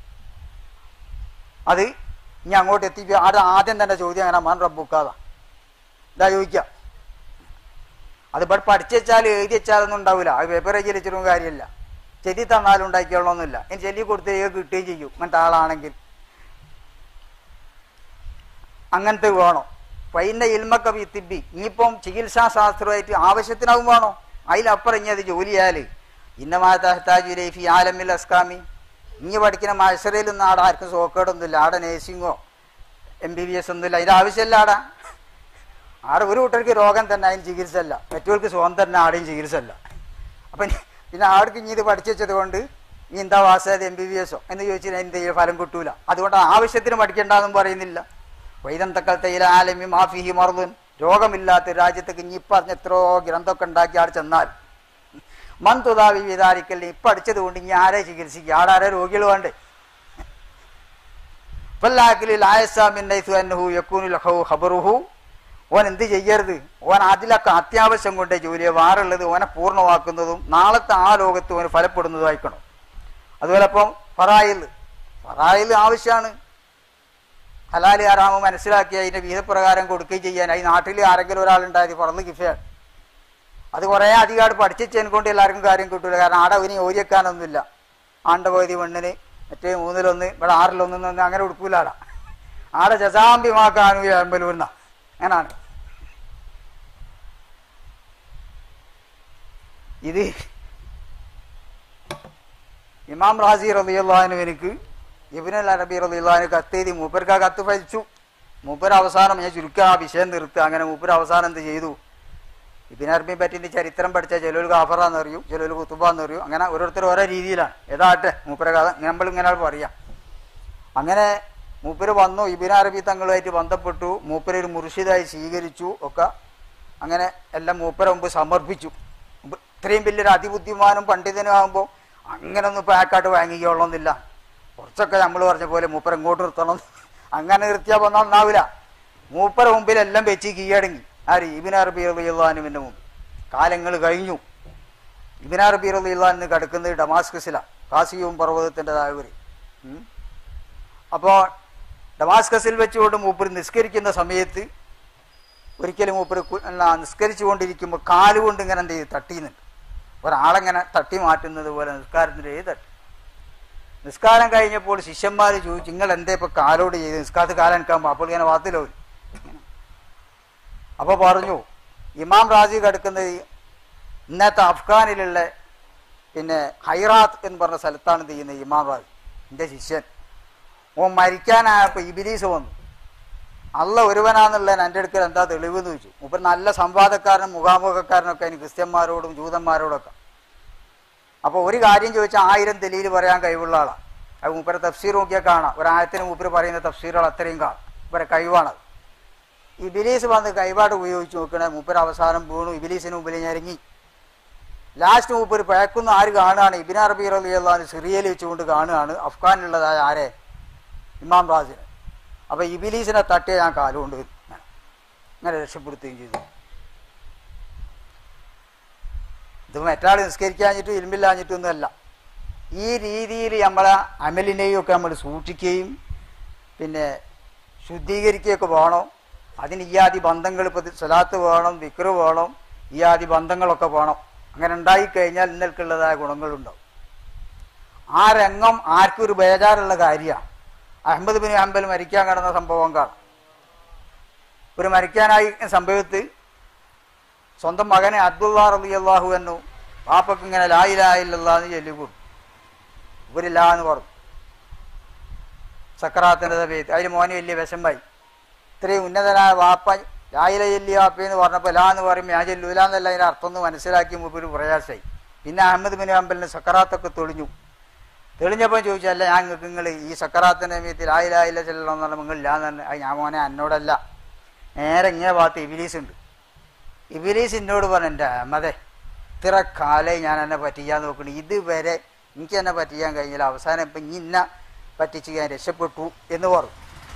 അത് ഇനി അങ്ങോട്ട് എത്തിപ്പോ അത് ആദ്യം തന്നെ ചോദ്യം അങ്ങനെ മൻ റബ്ബുക്കാതാ ഇതാ ചോദിക്കാം അത് ഇവിടെ പഠിച്ചു വെച്ചാൽ എഴുതി വെച്ചാലൊന്നും ഉണ്ടാവില്ല അത് പേപ്പർ ചെല്ലിച്ചിട്ടും കാര്യമില്ല ചെല്ലി തന്നാലും ഉണ്ടാക്കിയോളൊന്നുമില്ല ഇനി ചെല്ലി കൊടുത്ത് കിട്ടുകയും ചെയ്യും അങ്ങനത്തെ ആളാണെങ്കിൽ അങ്ങനത്തെ വേണോ പൈൻ്റെ ഇൽമക്ക വിത്തിബി ഇനിയിപ്പം ചികിത്സാ ശാസ്ത്രമായിട്ട് ആവശ്യത്തിനാവും വേണോ അതിലപ്പുറം ഇനി അത് ജോലിയാല് ഇന്നമാതാജുലൈഫി ആലമിൽ അസ്കാമി ഇനി പഠിക്കുന്ന മത്സരയിലൊന്നും ആടെ ആർക്കും സോക്കേടൊന്നുമില്ല ആടെ നേഴ്സിങ്ങോ എം ബി ബി എസ് ഒന്നുമില്ല അതിന്റെ ആവശ്യമില്ല ആടെ ആടെ ഒരു കൂട്ടർക്ക് രോഗം തന്നെ അതിന് ചികിത്സ അല്ല മറ്റവർക്ക് സുഖം തന്നെ ആടെയും ചികിത്സ അല്ല അപ്പൊ ഇനി- പിന്നെ ആർക്ക് ഇനി ഇത് പഠിച്ചു വെച്ചത് കൊണ്ട് ഇനി എന്താ വാസത് എം ബി ബി എസോ എന്ന് ചോദിച്ചാൽ എന്ത് ചെയ്യും ഫലം കിട്ടൂല അതുകൊണ്ട് ആവശ്യത്തിന് പഠിക്കേണ്ടെന്നും പറയുന്നില്ല വൈദന്തക്കൽ ആലമി മാഫിഹി മറുതുൻ രോഗമില്ലാത്ത രാജ്യത്തേക്ക് ഇനി പറഞ്ഞ എത്രയോ ഗ്രന്ഥമൊക്കെ ഉണ്ടാക്കി ആടെ ചെന്നാൽ മന്തുതാവി വിതാരിക്കൽ ഇപ്പൊ അടിച്ചത് കൊണ്ട് ഇനി ആരെ ചികിത്സിക്കുക ആടെ ആരെ രോഗികൾ വേണ്ടേ ഫല്ലാക്കിലിൽ ആയസാമിന്നൈസു അന്നഹു യക്കൂനു ലഹു ഖബറുഹു ഓൻ എന്ത് ചെയ്യരുത് ഓൻ അതിലൊക്കെ അത്യാവശ്യം കൊണ്ട് ജോലിയെ വാറുള്ളത് ഓനെ പൂർണ്ണമാക്കുന്നതും നാളത്തെ ആ ലോകത്ത് ഓന് ഫലപ്പെടുന്നതുമായിക്കണം അതുപോലെ ഇപ്പം ഫറായിൽ ഫറായിൽ ആവശ്യമാണ് ഹലാല് ആറാമ് മനസ്സിലാക്കി അതിന്റെ വിധപ്രകാരം കൊടുക്കുകയും ചെയ്യാൻ ഈ നാട്ടിൽ ആരെങ്കിലും ഒരാളുണ്ടായത് പറന്ന് കിഫയാണ് അത് കുറേ അധികമായിട്ട് പഠിച്ചതിനെ കൊണ്ട് എല്ലാവർക്കും കാര്യം കിട്ടൂല കാരണം ആടെ ഇനി ഓരിയെക്കാനൊന്നുമില്ല ആണ്ട പകുതി മണ്ണിന് മറ്റേ മൂന്നിലൊന്ന് ഇവിടെ ആറിലൊന്ന് അങ്ങനെ ഉടുക്കൂല ആടെ ആടെ ജസാമ്പിമാക്കാനു അമ്പലൂർന്ന അങ്ങനാണ് ഇത് ഇമാം റാസി റളിയല്ലാഹു എനിക്ക് ഇബ്നുൽ അറബി റളിയല്ലാഹു കത്തെഴുതി മൂപ്പർക്ക് ആ കത്ത് ഫലിച്ചു മൂപ്പർ അവസാനം ഞാൻ ചുരുക്കുക ആ വിഷയം നിർത്തുക അങ്ങനെ മൂപ്പർ അവസാനം എന്ത് ചെയ്തു ഇബിൻ അറബിയെ പറ്റിന്റെ ചരിത്രം പഠിച്ച ചിലർ ഗാഫറാന്ന് അറിയും ചിലർ കുത്തുബാന്ന് അറിയും അങ്ങനെ ഓരോരുത്തർ ഓരോ രീതിയിലാണ് ഏതാട്ടെ മൂപ്പര കഥ നമ്മൾ ഇങ്ങനെ പറയാം അങ്ങനെ മൂപ്പര് വന്നു ഇബിൻ അറബി തങ്ങളുമായിട്ട് ബന്ധപ്പെട്ടു മൂപ്പര് ഒരു മുർഷിദായി സ്വീകരിച്ചു ഒക്കെ അങ്ങനെ എല്ലാം മൂപ്പര മുമ്പ് സമർപ്പിച്ചു മുമ്പ് ഇത്രയും വലിയൊരു അതിബുദ്ധിമാനും പണ്ഡിതനും ആകുമ്പോൾ അങ്ങനെ ഒന്നും പാക്കാട്ട് വാങ്ങിക്കൊള്ളണമെന്നില്ല കുറച്ചൊക്കെ നമ്മൾ പറഞ്ഞ പോലെ മൂപ്പര ഇങ്ങോട്ട് നിർത്തണം അങ്ങനെ നിർത്തിയാൽ വന്നാൽ നന്നാവില്ല മൂപ്പര മുമ്പിൽ എല്ലാം വെച്ച് കീഴടങ്ങി ആര് ഇബിൻ അറബി റളിയല്ലാഹുവിന്റെ മുമ്പ് കാലങ്ങൾ കഴിഞ്ഞു ഇബിൻ അറബി റളിയല്ലാഹു കിടക്കുന്നത് ഡമാസ്കസിലാണ് കാസിയും പർവ്വതത്തിന്റെ താഴ്വരി ഉം. അപ്പോ ഡമാസ്കസിൽ വെച്ചുകൊണ്ട് മൂപ്പർ നിസ്കരിക്കുന്ന സമയത്ത് ഒരിക്കലും മൂപ്പർ കു- അല്ല, നിസ്കരിച്ചുകൊണ്ടിരിക്കുമ്പോൾ കാലുകൊണ്ട് ഇങ്ങനെ എന്ത് ചെയ്ത് തട്ടിയുന്നുണ്ട് ഒരാളെങ്ങനെ തട്ടി മാറ്റുന്നത് പോലെ നിസ്കാരത്തിന്റെ ഏത് തട്ടി നിസ്കാരം കഴിഞ്ഞപ്പോൾ ശിഷ്യന്മാർ ചോദിച്ചു നിങ്ങൾ എന്തേ ഇപ്പൊ കാലോട് ചെയ്ത് നിസ്കാരത്ത് കാലം എടുക്കാൻ അപ്പോൾ ഇങ്ങനെ വാത്തിലോ അപ്പൊ പറഞ്ഞു ഇമാം റാജി കിടക്കുന്നത് ഇന്നത്തെ അഫ്ഗാനിലുള്ള പിന്നെ ഹൈറാത്ത് എന്ന് പറഞ്ഞ സ്ഥലത്താണ് ഇത് ചെയ്യുന്നത് ഇമാം റാജി എൻ്റെ ശിഷ്യൻ ഓൻ മരിക്കാനായപ്പോൾ ഇബിലീസ് വന്നു അല്ല ഒരുവനാന്നുള്ളതിന് എൻ്റെ അടുക്കൽ എന്താ തെളിവ് എന്ന് ചോദിച്ചു മൂപ്പർ നല്ല സംവാദക്കാരനും മുഖാമുഖക്കാരനൊക്കെ അതിന് ക്രിസ്ത്യന്മാരോടും ജൂതന്മാരോടൊക്കെ അപ്പോൾ ഒരു കാര്യം ചോദിച്ചാൽ ആയിരം ദലീൽ പറയാൻ കഴിവുള്ള ആളാണ് അത് മൂപ്പരെ തഫ്സീർ നോക്കിയാൽ കാണാം ഒരായത്തിന് മൂപ്പര് പറയുന്ന തഫ്സീറുകൾ അത്രയും കാണും മൂപ്പരെ കഴിവാണത് ഇബിലീസ് വന്ന് കൈപാട് ഉപയോഗിച്ച് നോക്കണേ മൂപ്പര് അവസാനം വീണു ഇബിലീസിന് മുമ്പിൽ ഞെരങ്ങി ലാസ്റ്റ് മൂപ്പര് പഴക്കുന്ന ആര് കാണുകയാണ് ഇബിൻ അറബി റലിയുള്ള സിറിയയിൽ വെച്ചുകൊണ്ട് കാണുകയാണ് അഫ്ഗാനിലുള്ളതായ ആരെ ഇമാം റാസിന് അപ്പൊ ഇബിലീസിനെ തട്ടിയ ഞാൻ കാലുകൊണ്ട് ഇങ്ങനെ ഇങ്ങനെ രക്ഷപ്പെടുത്തുകയും ചെയ്തു ഇത് മറ്റാൾ നിസ്കരിക്കാഞ്ഞിട്ടും ഇരുമ്പില്ലാഞ്ഞിട്ടും ഒന്നുമല്ല ഈ രീതിയിൽ നമ്മളെ അമലിനെയും ഒക്കെ നമ്മൾ സൂക്ഷിക്കുകയും പിന്നെ ശുദ്ധീകരിക്കുകയൊക്കെ വേണം അതിന് ഈ ആദി ബന്ധങ്ങൾ ഇപ്പം സ്വലാത്ത് വേണം വിക്റ് വേണം ഈ ആദി ബന്ധങ്ങളൊക്കെ വേണം അങ്ങനെ ഉണ്ടായിക്കഴിഞ്ഞാൽ ഇന്നൽക്കുള്ളതായ ഗുണങ്ങളുണ്ടാവും ആ രംഗം ആർക്കും ഒരു ബേജാറുള്ള കാര്യമാണ് അഹമ്മദ് ബിൻ ഹംബൽ മരിക്കാൻ കിടന്ന സംഭവം കാണാം ഒരു മരിക്കാനായി സംഭവത്ത് സ്വന്തം മകനെ അബ്ദുള്ള റബി അള്ളാഹു എന്നു പാപ്പക്ക് ഇങ്ങനെ ലായിലായില്ലെന്ന് ചൊല്ലിക്കൊടുത്തു ഇവരില്ല എന്ന് പറഞ്ഞു സക്രാത്തിന്റെ സമയത്ത് അതിൽ മോന് വലിയ വിഷമായി ഇത്രയും ഉന്നതനായ വാപ്പ ലായില ചെല്ലി വാപ്പ എന്ന് പറഞ്ഞപ്പോൾ ലാ എന്ന് പറയുമ്പോൾ ഞാൻ ചെല്ലൂല എന്നല്ല അതിന്റെ അർത്ഥം ഒന്ന് മനസ്സിലാക്കി മുമ്പ് പ്രയാസമായി പിന്നെ അഹമ്മദ് ബിൻ ഹംബലിന് സക്കറാത്തൊക്കെ തെളിഞ്ഞു തെളിഞ്ഞപ്പോൾ ചോദിച്ചല്ല ഞാൻ നിങ്ങൾക്ക് നിങ്ങൾ ഈ സക്കറാത്തിന്റെ സമയത്ത് ലായിലായില്ല ചെല്ലണം എന്ന് പറഞ്ഞാൽ നിങ്ങൾ ഇല്ലാന്ന് തന്നെ അത് ഞാൻ മോനെ എന്നോടല്ല നേരെ ഇങ്ങനെ ഭാഗത്ത് ഇബിലീസ് ഉണ്ട് ഇബിലീസ് എന്നോട് പറഞ്ഞു എൻ്റെ അഹമ്മദേ ഇത്ര കാലം ഞാൻ എന്നെ പറ്റിക്കാൻ നോക്കണു ഇതുവരെ എനിക്ക് എന്നെ പറ്റിക്കാൻ കഴിഞ്ഞില്ല അവസാനം ഇപ്പം ഇനി ഇന്ന പറ്റിച്ച് ഞാൻ രക്ഷപ്പെട്ടു എന്ന് പറഞ്ഞു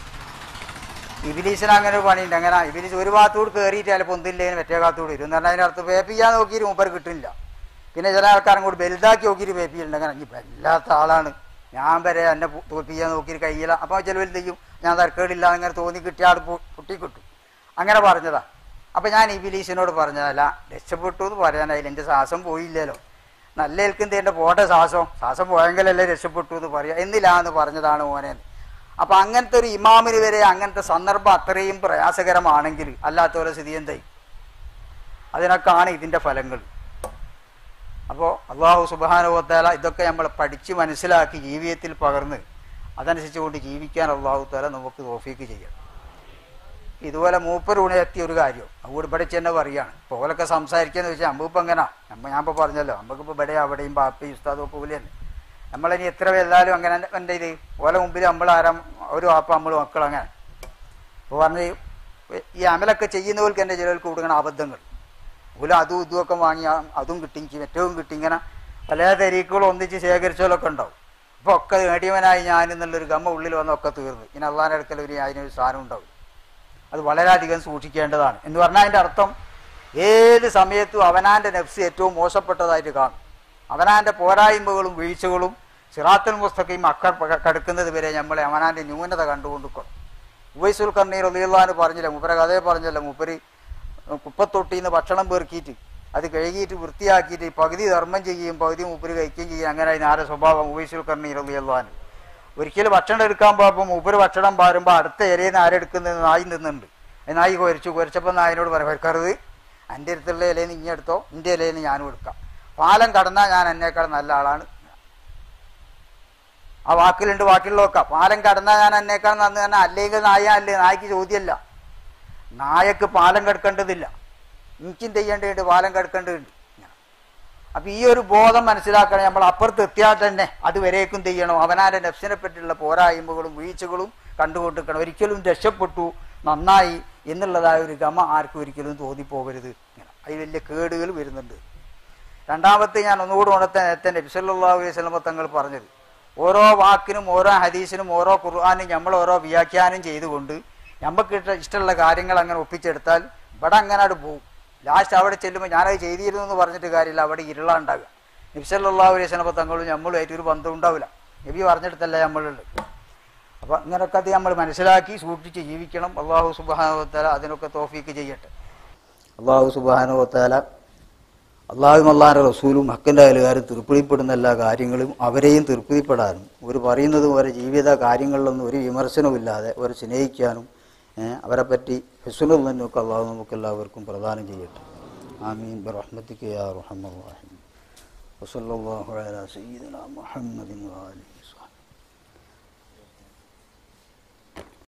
ഇബിലീസിന് അങ്ങനെ ഒരു പണിയുണ്ട് അങ്ങനെ ഇബിലീസ് ഒരു ഭാഗത്തോട് കയറിയിട്ട് ചിലപ്പോൾ ഒന്നില്ലേന് മറ്റേ ഭാഗത്തോട് വരും എന്ന് പറഞ്ഞാൽ അതിനകത്ത് വേപ്പിക്കാൻ നോക്കിയിട്ട് മൂപ്പർ കിട്ടുന്നില്ല പിന്നെ ചില ആൾക്കാരും കൂടി വലുതാക്കി നോക്കിയിട്ട് വേപ്പിയിട്ടുണ്ട് അങ്ങനെ ഇനി വല്ലാത്ത ആളാണ് ഞാൻ വരെ എന്നെ പു- തോൽപ്പിക്കാൻ നോക്കിയിട്ട് കഴിയില്ല അപ്പോൾ ചിലവർ ചെയ്യും ഞാൻ തരക്കേടില്ല അങ്ങനെ തോന്നി കിട്ടിയ ആൾ പൊ- പൊട്ടിക്കിട്ടും അങ്ങനെ പറഞ്ഞതാ അപ്പം ഞാൻ ഇബിലീസിനോട് പറഞ്ഞതല്ല രക്ഷപ്പെട്ടു എന്ന് പറയാനായില്ല എൻ്റെ ശ്വാസം പോയില്ലല്ലോ നല്ല ഏൽക്കുന്നത് എൻ്റെ പോട്ടെ ശ്വാസം ശ്വാസം പോയെങ്കിലല്ലേ രക്ഷപ്പെട്ടു എന്ന് പറയാം എന്നില്ല എന്ന് പറഞ്ഞതാണ് മോനെ അപ്പൊ അങ്ങനത്തെ ഒരു ഇമാമിന് വരെ അങ്ങനത്തെ സന്ദർഭം അത്രയും പ്രയാസകരമാണെങ്കിൽ അല്ലാത്തവരെ സ്ഥിതി എന്തായി അതിനൊക്കെയാണ് ഇതിന്റെ ഫലങ്ങൾ അപ്പോൾ അള്ളാഹു സുബാനുവത്താല ഇതൊക്കെ നമ്മൾ പഠിച്ച് മനസ്സിലാക്കി ജീവിതത്തിൽ പകർന്ന് അതനുസരിച്ചുകൊണ്ട് ജീവിക്കാൻ അള്ളാഹു താല നമുക്ക് തോഫീക്ക് ചെയ്യാം ഇതുപോലെ മൂപ്പരൂണെ എത്തിയ ഒരു കാര്യം അതുകൂടി ഇവിടെ തന്നെ പറയാണ് ഇപ്പോൾ ഓലൊക്കെ സംസാരിക്കാന്ന് വെച്ചാൽ നമുക്കിപ്പോൾ എങ്ങനെ നമ്മ ഞാൻ ഇപ്പോൾ പറഞ്ഞല്ലോ നമുക്കിപ്പോൾ ഇവിടെ അവിടെയും ബാപ്പയും ഉസ്താദും ഒക്കെ പോലെ തന്നെ നമ്മളിനി എത്ര വലുതാലും അങ്ങനെ എൻ്റെ ഇത് ഓല മുമ്പിൽ നമ്മൾ ആരാം ഒരു വാപ്പ നമ്മൾ മക്കൾ അങ്ങനെ അപ്പോൾ പറഞ്ഞ് ഈ അമലൊക്കെ ചെയ്യുന്നവർക്ക് എൻ്റെ ചിലർക്ക് കൊടുക്കുന്ന അബദ്ധങ്ങൾ ഓല അതും ഇതും ഒക്കെ വാങ്ങി ആ- അതും കിട്ടി എനിക്ക് ഏറ്റവും കിട്ടി ഇങ്ങനെ പല തെരീക്കുകളും ഒന്നിച്ച് ശേഖരിച്ചോലൊക്കെ ഉണ്ടാവും അപ്പോൾ ഒക്കെ നേടിയവനായി ഞാൻ എന്നുള്ളൊരു ഗമ്മ ഉള്ളിൽ വന്നൊക്കെ തീർന്നു ഇനി അള്ളാഹിൻ്റെ അടുക്കൽ ഒരു അതിനൊരു സാധനം ഉണ്ടാവും അത് വളരെയധികം സൂക്ഷിക്കേണ്ടതാണ് എന്ന് പറഞ്ഞാൽ അതിൻ്റെ അർത്ഥം ഏത് സമയത്തും അവനാൻ്റെ നെഫ്സ് ഏറ്റവും മോശപ്പെട്ടതായിട്ട് കാണും അവനാൻ്റെ പോരായ്മകളും വീഴ്ചകളും സിറാത്തുൽ മുസ്തഖയും അക്കർ പക- കടക്കുന്നത് വരെ നമ്മളെ അവനാൻ്റെ ന്യൂനത കണ്ടുകൊണ്ടിരിക്കണം ഉവൈസുൽ കണ്ണീർ ഒലിയുള്ളഹാന് പറഞ്ഞില്ല മൂപ്പര കഥയെ പറഞ്ഞില്ല മൂപ്പര് കുപ്പത്തൊട്ടിന്ന് ഭക്ഷണം പെറുക്കിയിട്ട് അത് കഴുകിയിട്ട് വൃത്തിയാക്കിയിട്ട് പകുതി ധർമ്മം ചെയ്യുകയും പകുതി മൂപ്പര് കഴിക്കുകയും ചെയ്യും അങ്ങനെ അതിന് ആരെ സ്വഭാവം ഉവൈസുൽ കണ്ണീർ ഒലിയുള്ളഹാന് ഒരിക്കലും ഭക്ഷണം എടുക്കാൻ പോയപ്പോൾ മൂപ്പര് ഭക്ഷണം പാരുമ്പോൾ അടുത്ത ഇലയിൽ നിന്ന് ആരെടുക്കുന്നത് നായി നിന്നുണ്ട് അത് നായി കുരച്ചു കുരച്ചപ്പോൾ നായനോട് പറയാം വരക്കരുത് എൻ്റെ അടുത്തുള്ള ഇലയിൽ നിന്ന് ഇങ്ങനെ എടുത്തോ എൻ്റെ ഇലയിൽ നിന്ന് ഞാനും എടുക്കാം പാലം കടന്നാൽ ഞാൻ എന്നേക്കാൾ നല്ല ആളാണ് ആ വാക്കിലുണ്ട് വാക്കിലുള്ളതൊക്കെ പാലം കടന്നാൽ ഞാൻ എന്നേക്കാൾ നന്ന് തന്നെ അല്ലെങ്കിൽ നായ അല്ലേ നായ്ക്ക് ചോദ്യമല്ല നായക്ക് പാലം കിടക്കേണ്ടതില്ല എനിക്കും ചെയ്യേണ്ടതുണ്ട് പാലം കിടക്കേണ്ടതുണ്ട് അപ്പൊ ഈ ഒരു ബോധം മനസ്സിലാക്കണം നമ്മൾ അപ്പുറത്ത് എത്തിയാൽ തന്നെ അതുവരേക്കും ചെയ്യണം അവനാന്റെ നെഫ്സിനെ പറ്റിയുള്ള പോരായ്മകളും വീഴ്ചകളും കണ്ടുകൊണ്ടിരിക്കണം ഒരിക്കലും രക്ഷപ്പെട്ടു നന്നായി എന്നുള്ളതായ ഒരു ഗമ ആർക്കും ഒരിക്കലും തോന്നിപ്പോകരുത് ഇങ്ങനെ. അതിൽ വലിയ കേടുകൾ വരുന്നുണ്ട് രണ്ടാമത്തെ ഞാൻ ഒന്നുകൂടി ഉണർത്താൻ നേരത്തെ നബിസല്ലാ അലൈഹി സ്വലമ തങ്ങൾ പറഞ്ഞത് ഓരോ വാക്കിനും ഓരോ ഹദീസിനും ഓരോ ഖുർആാനും നമ്മൾ ഓരോ വ്യാഖ്യാനം ചെയ്തുകൊണ്ട് നമുക്ക് ഇഷ്ട ഇഷ്ടമുള്ള കാര്യങ്ങൾ അങ്ങനെ ഒപ്പിച്ചെടുത്താൽ ഇവിടെ അങ്ങനെ അവിടെ പോകും ലാസ്റ്റ് അവിടെ ചെല്ലുമ്പോൾ ഞാനത് ചെയ്തിരുന്നു എന്ന് പറഞ്ഞിട്ട് കാര്യമില്ല അവിടെ ഇരുളാണ്ടാകുക നബിസല്ലാ അലൈഹി സ്വലമ തങ്ങളും നമ്മളുമായിട്ട് ഒരു ബന്ധം ഉണ്ടാവില്ല നബി പറഞ്ഞിടത്തല്ല നമ്മളുണ്ട് അപ്പൊ ഇങ്ങനൊക്കെ അത് നമ്മൾ മനസ്സിലാക്കി സൂക്ഷിച്ച് ജീവിക്കണം അള്ളാഹു സുബാനുവത്താല അതിനൊക്കെ തോഫീക്ക് ചെയ്യട്ടെ അള്ളാഹു സുബാനുവത്താല അള്ളാഹും അള്ളാഹിൻ്റെ റസൂലും ഹക്കിൻ്റെ അയലുകാരും തൃപ്തിപ്പെടുന്ന എല്ലാ കാര്യങ്ങളും അവരെയും തൃപ്തിപ്പെടാനും അവർ പറയുന്നതും അവരുടെ ജീവിത കാര്യങ്ങളിലൊന്നും ഒരു വിമർശനവുമില്ലാതെ അവരെ സ്നേഹിക്കാനും ഏഹ്, അവരെ പറ്റി ഹെസുനിൽ നിന്നൊക്കെ അള്ളാഹു നമുക്ക് എല്ലാവർക്കും പ്രദാനം ചെയ്യട്ടെ ആമീൻ ബറഹ്മത്തിക്ക് യാ റഹ്മർ റഹീം വസല്ലല്ലാഹു അലാ സയ്യിദിനാ മുഹമ്മദിൻ വാലി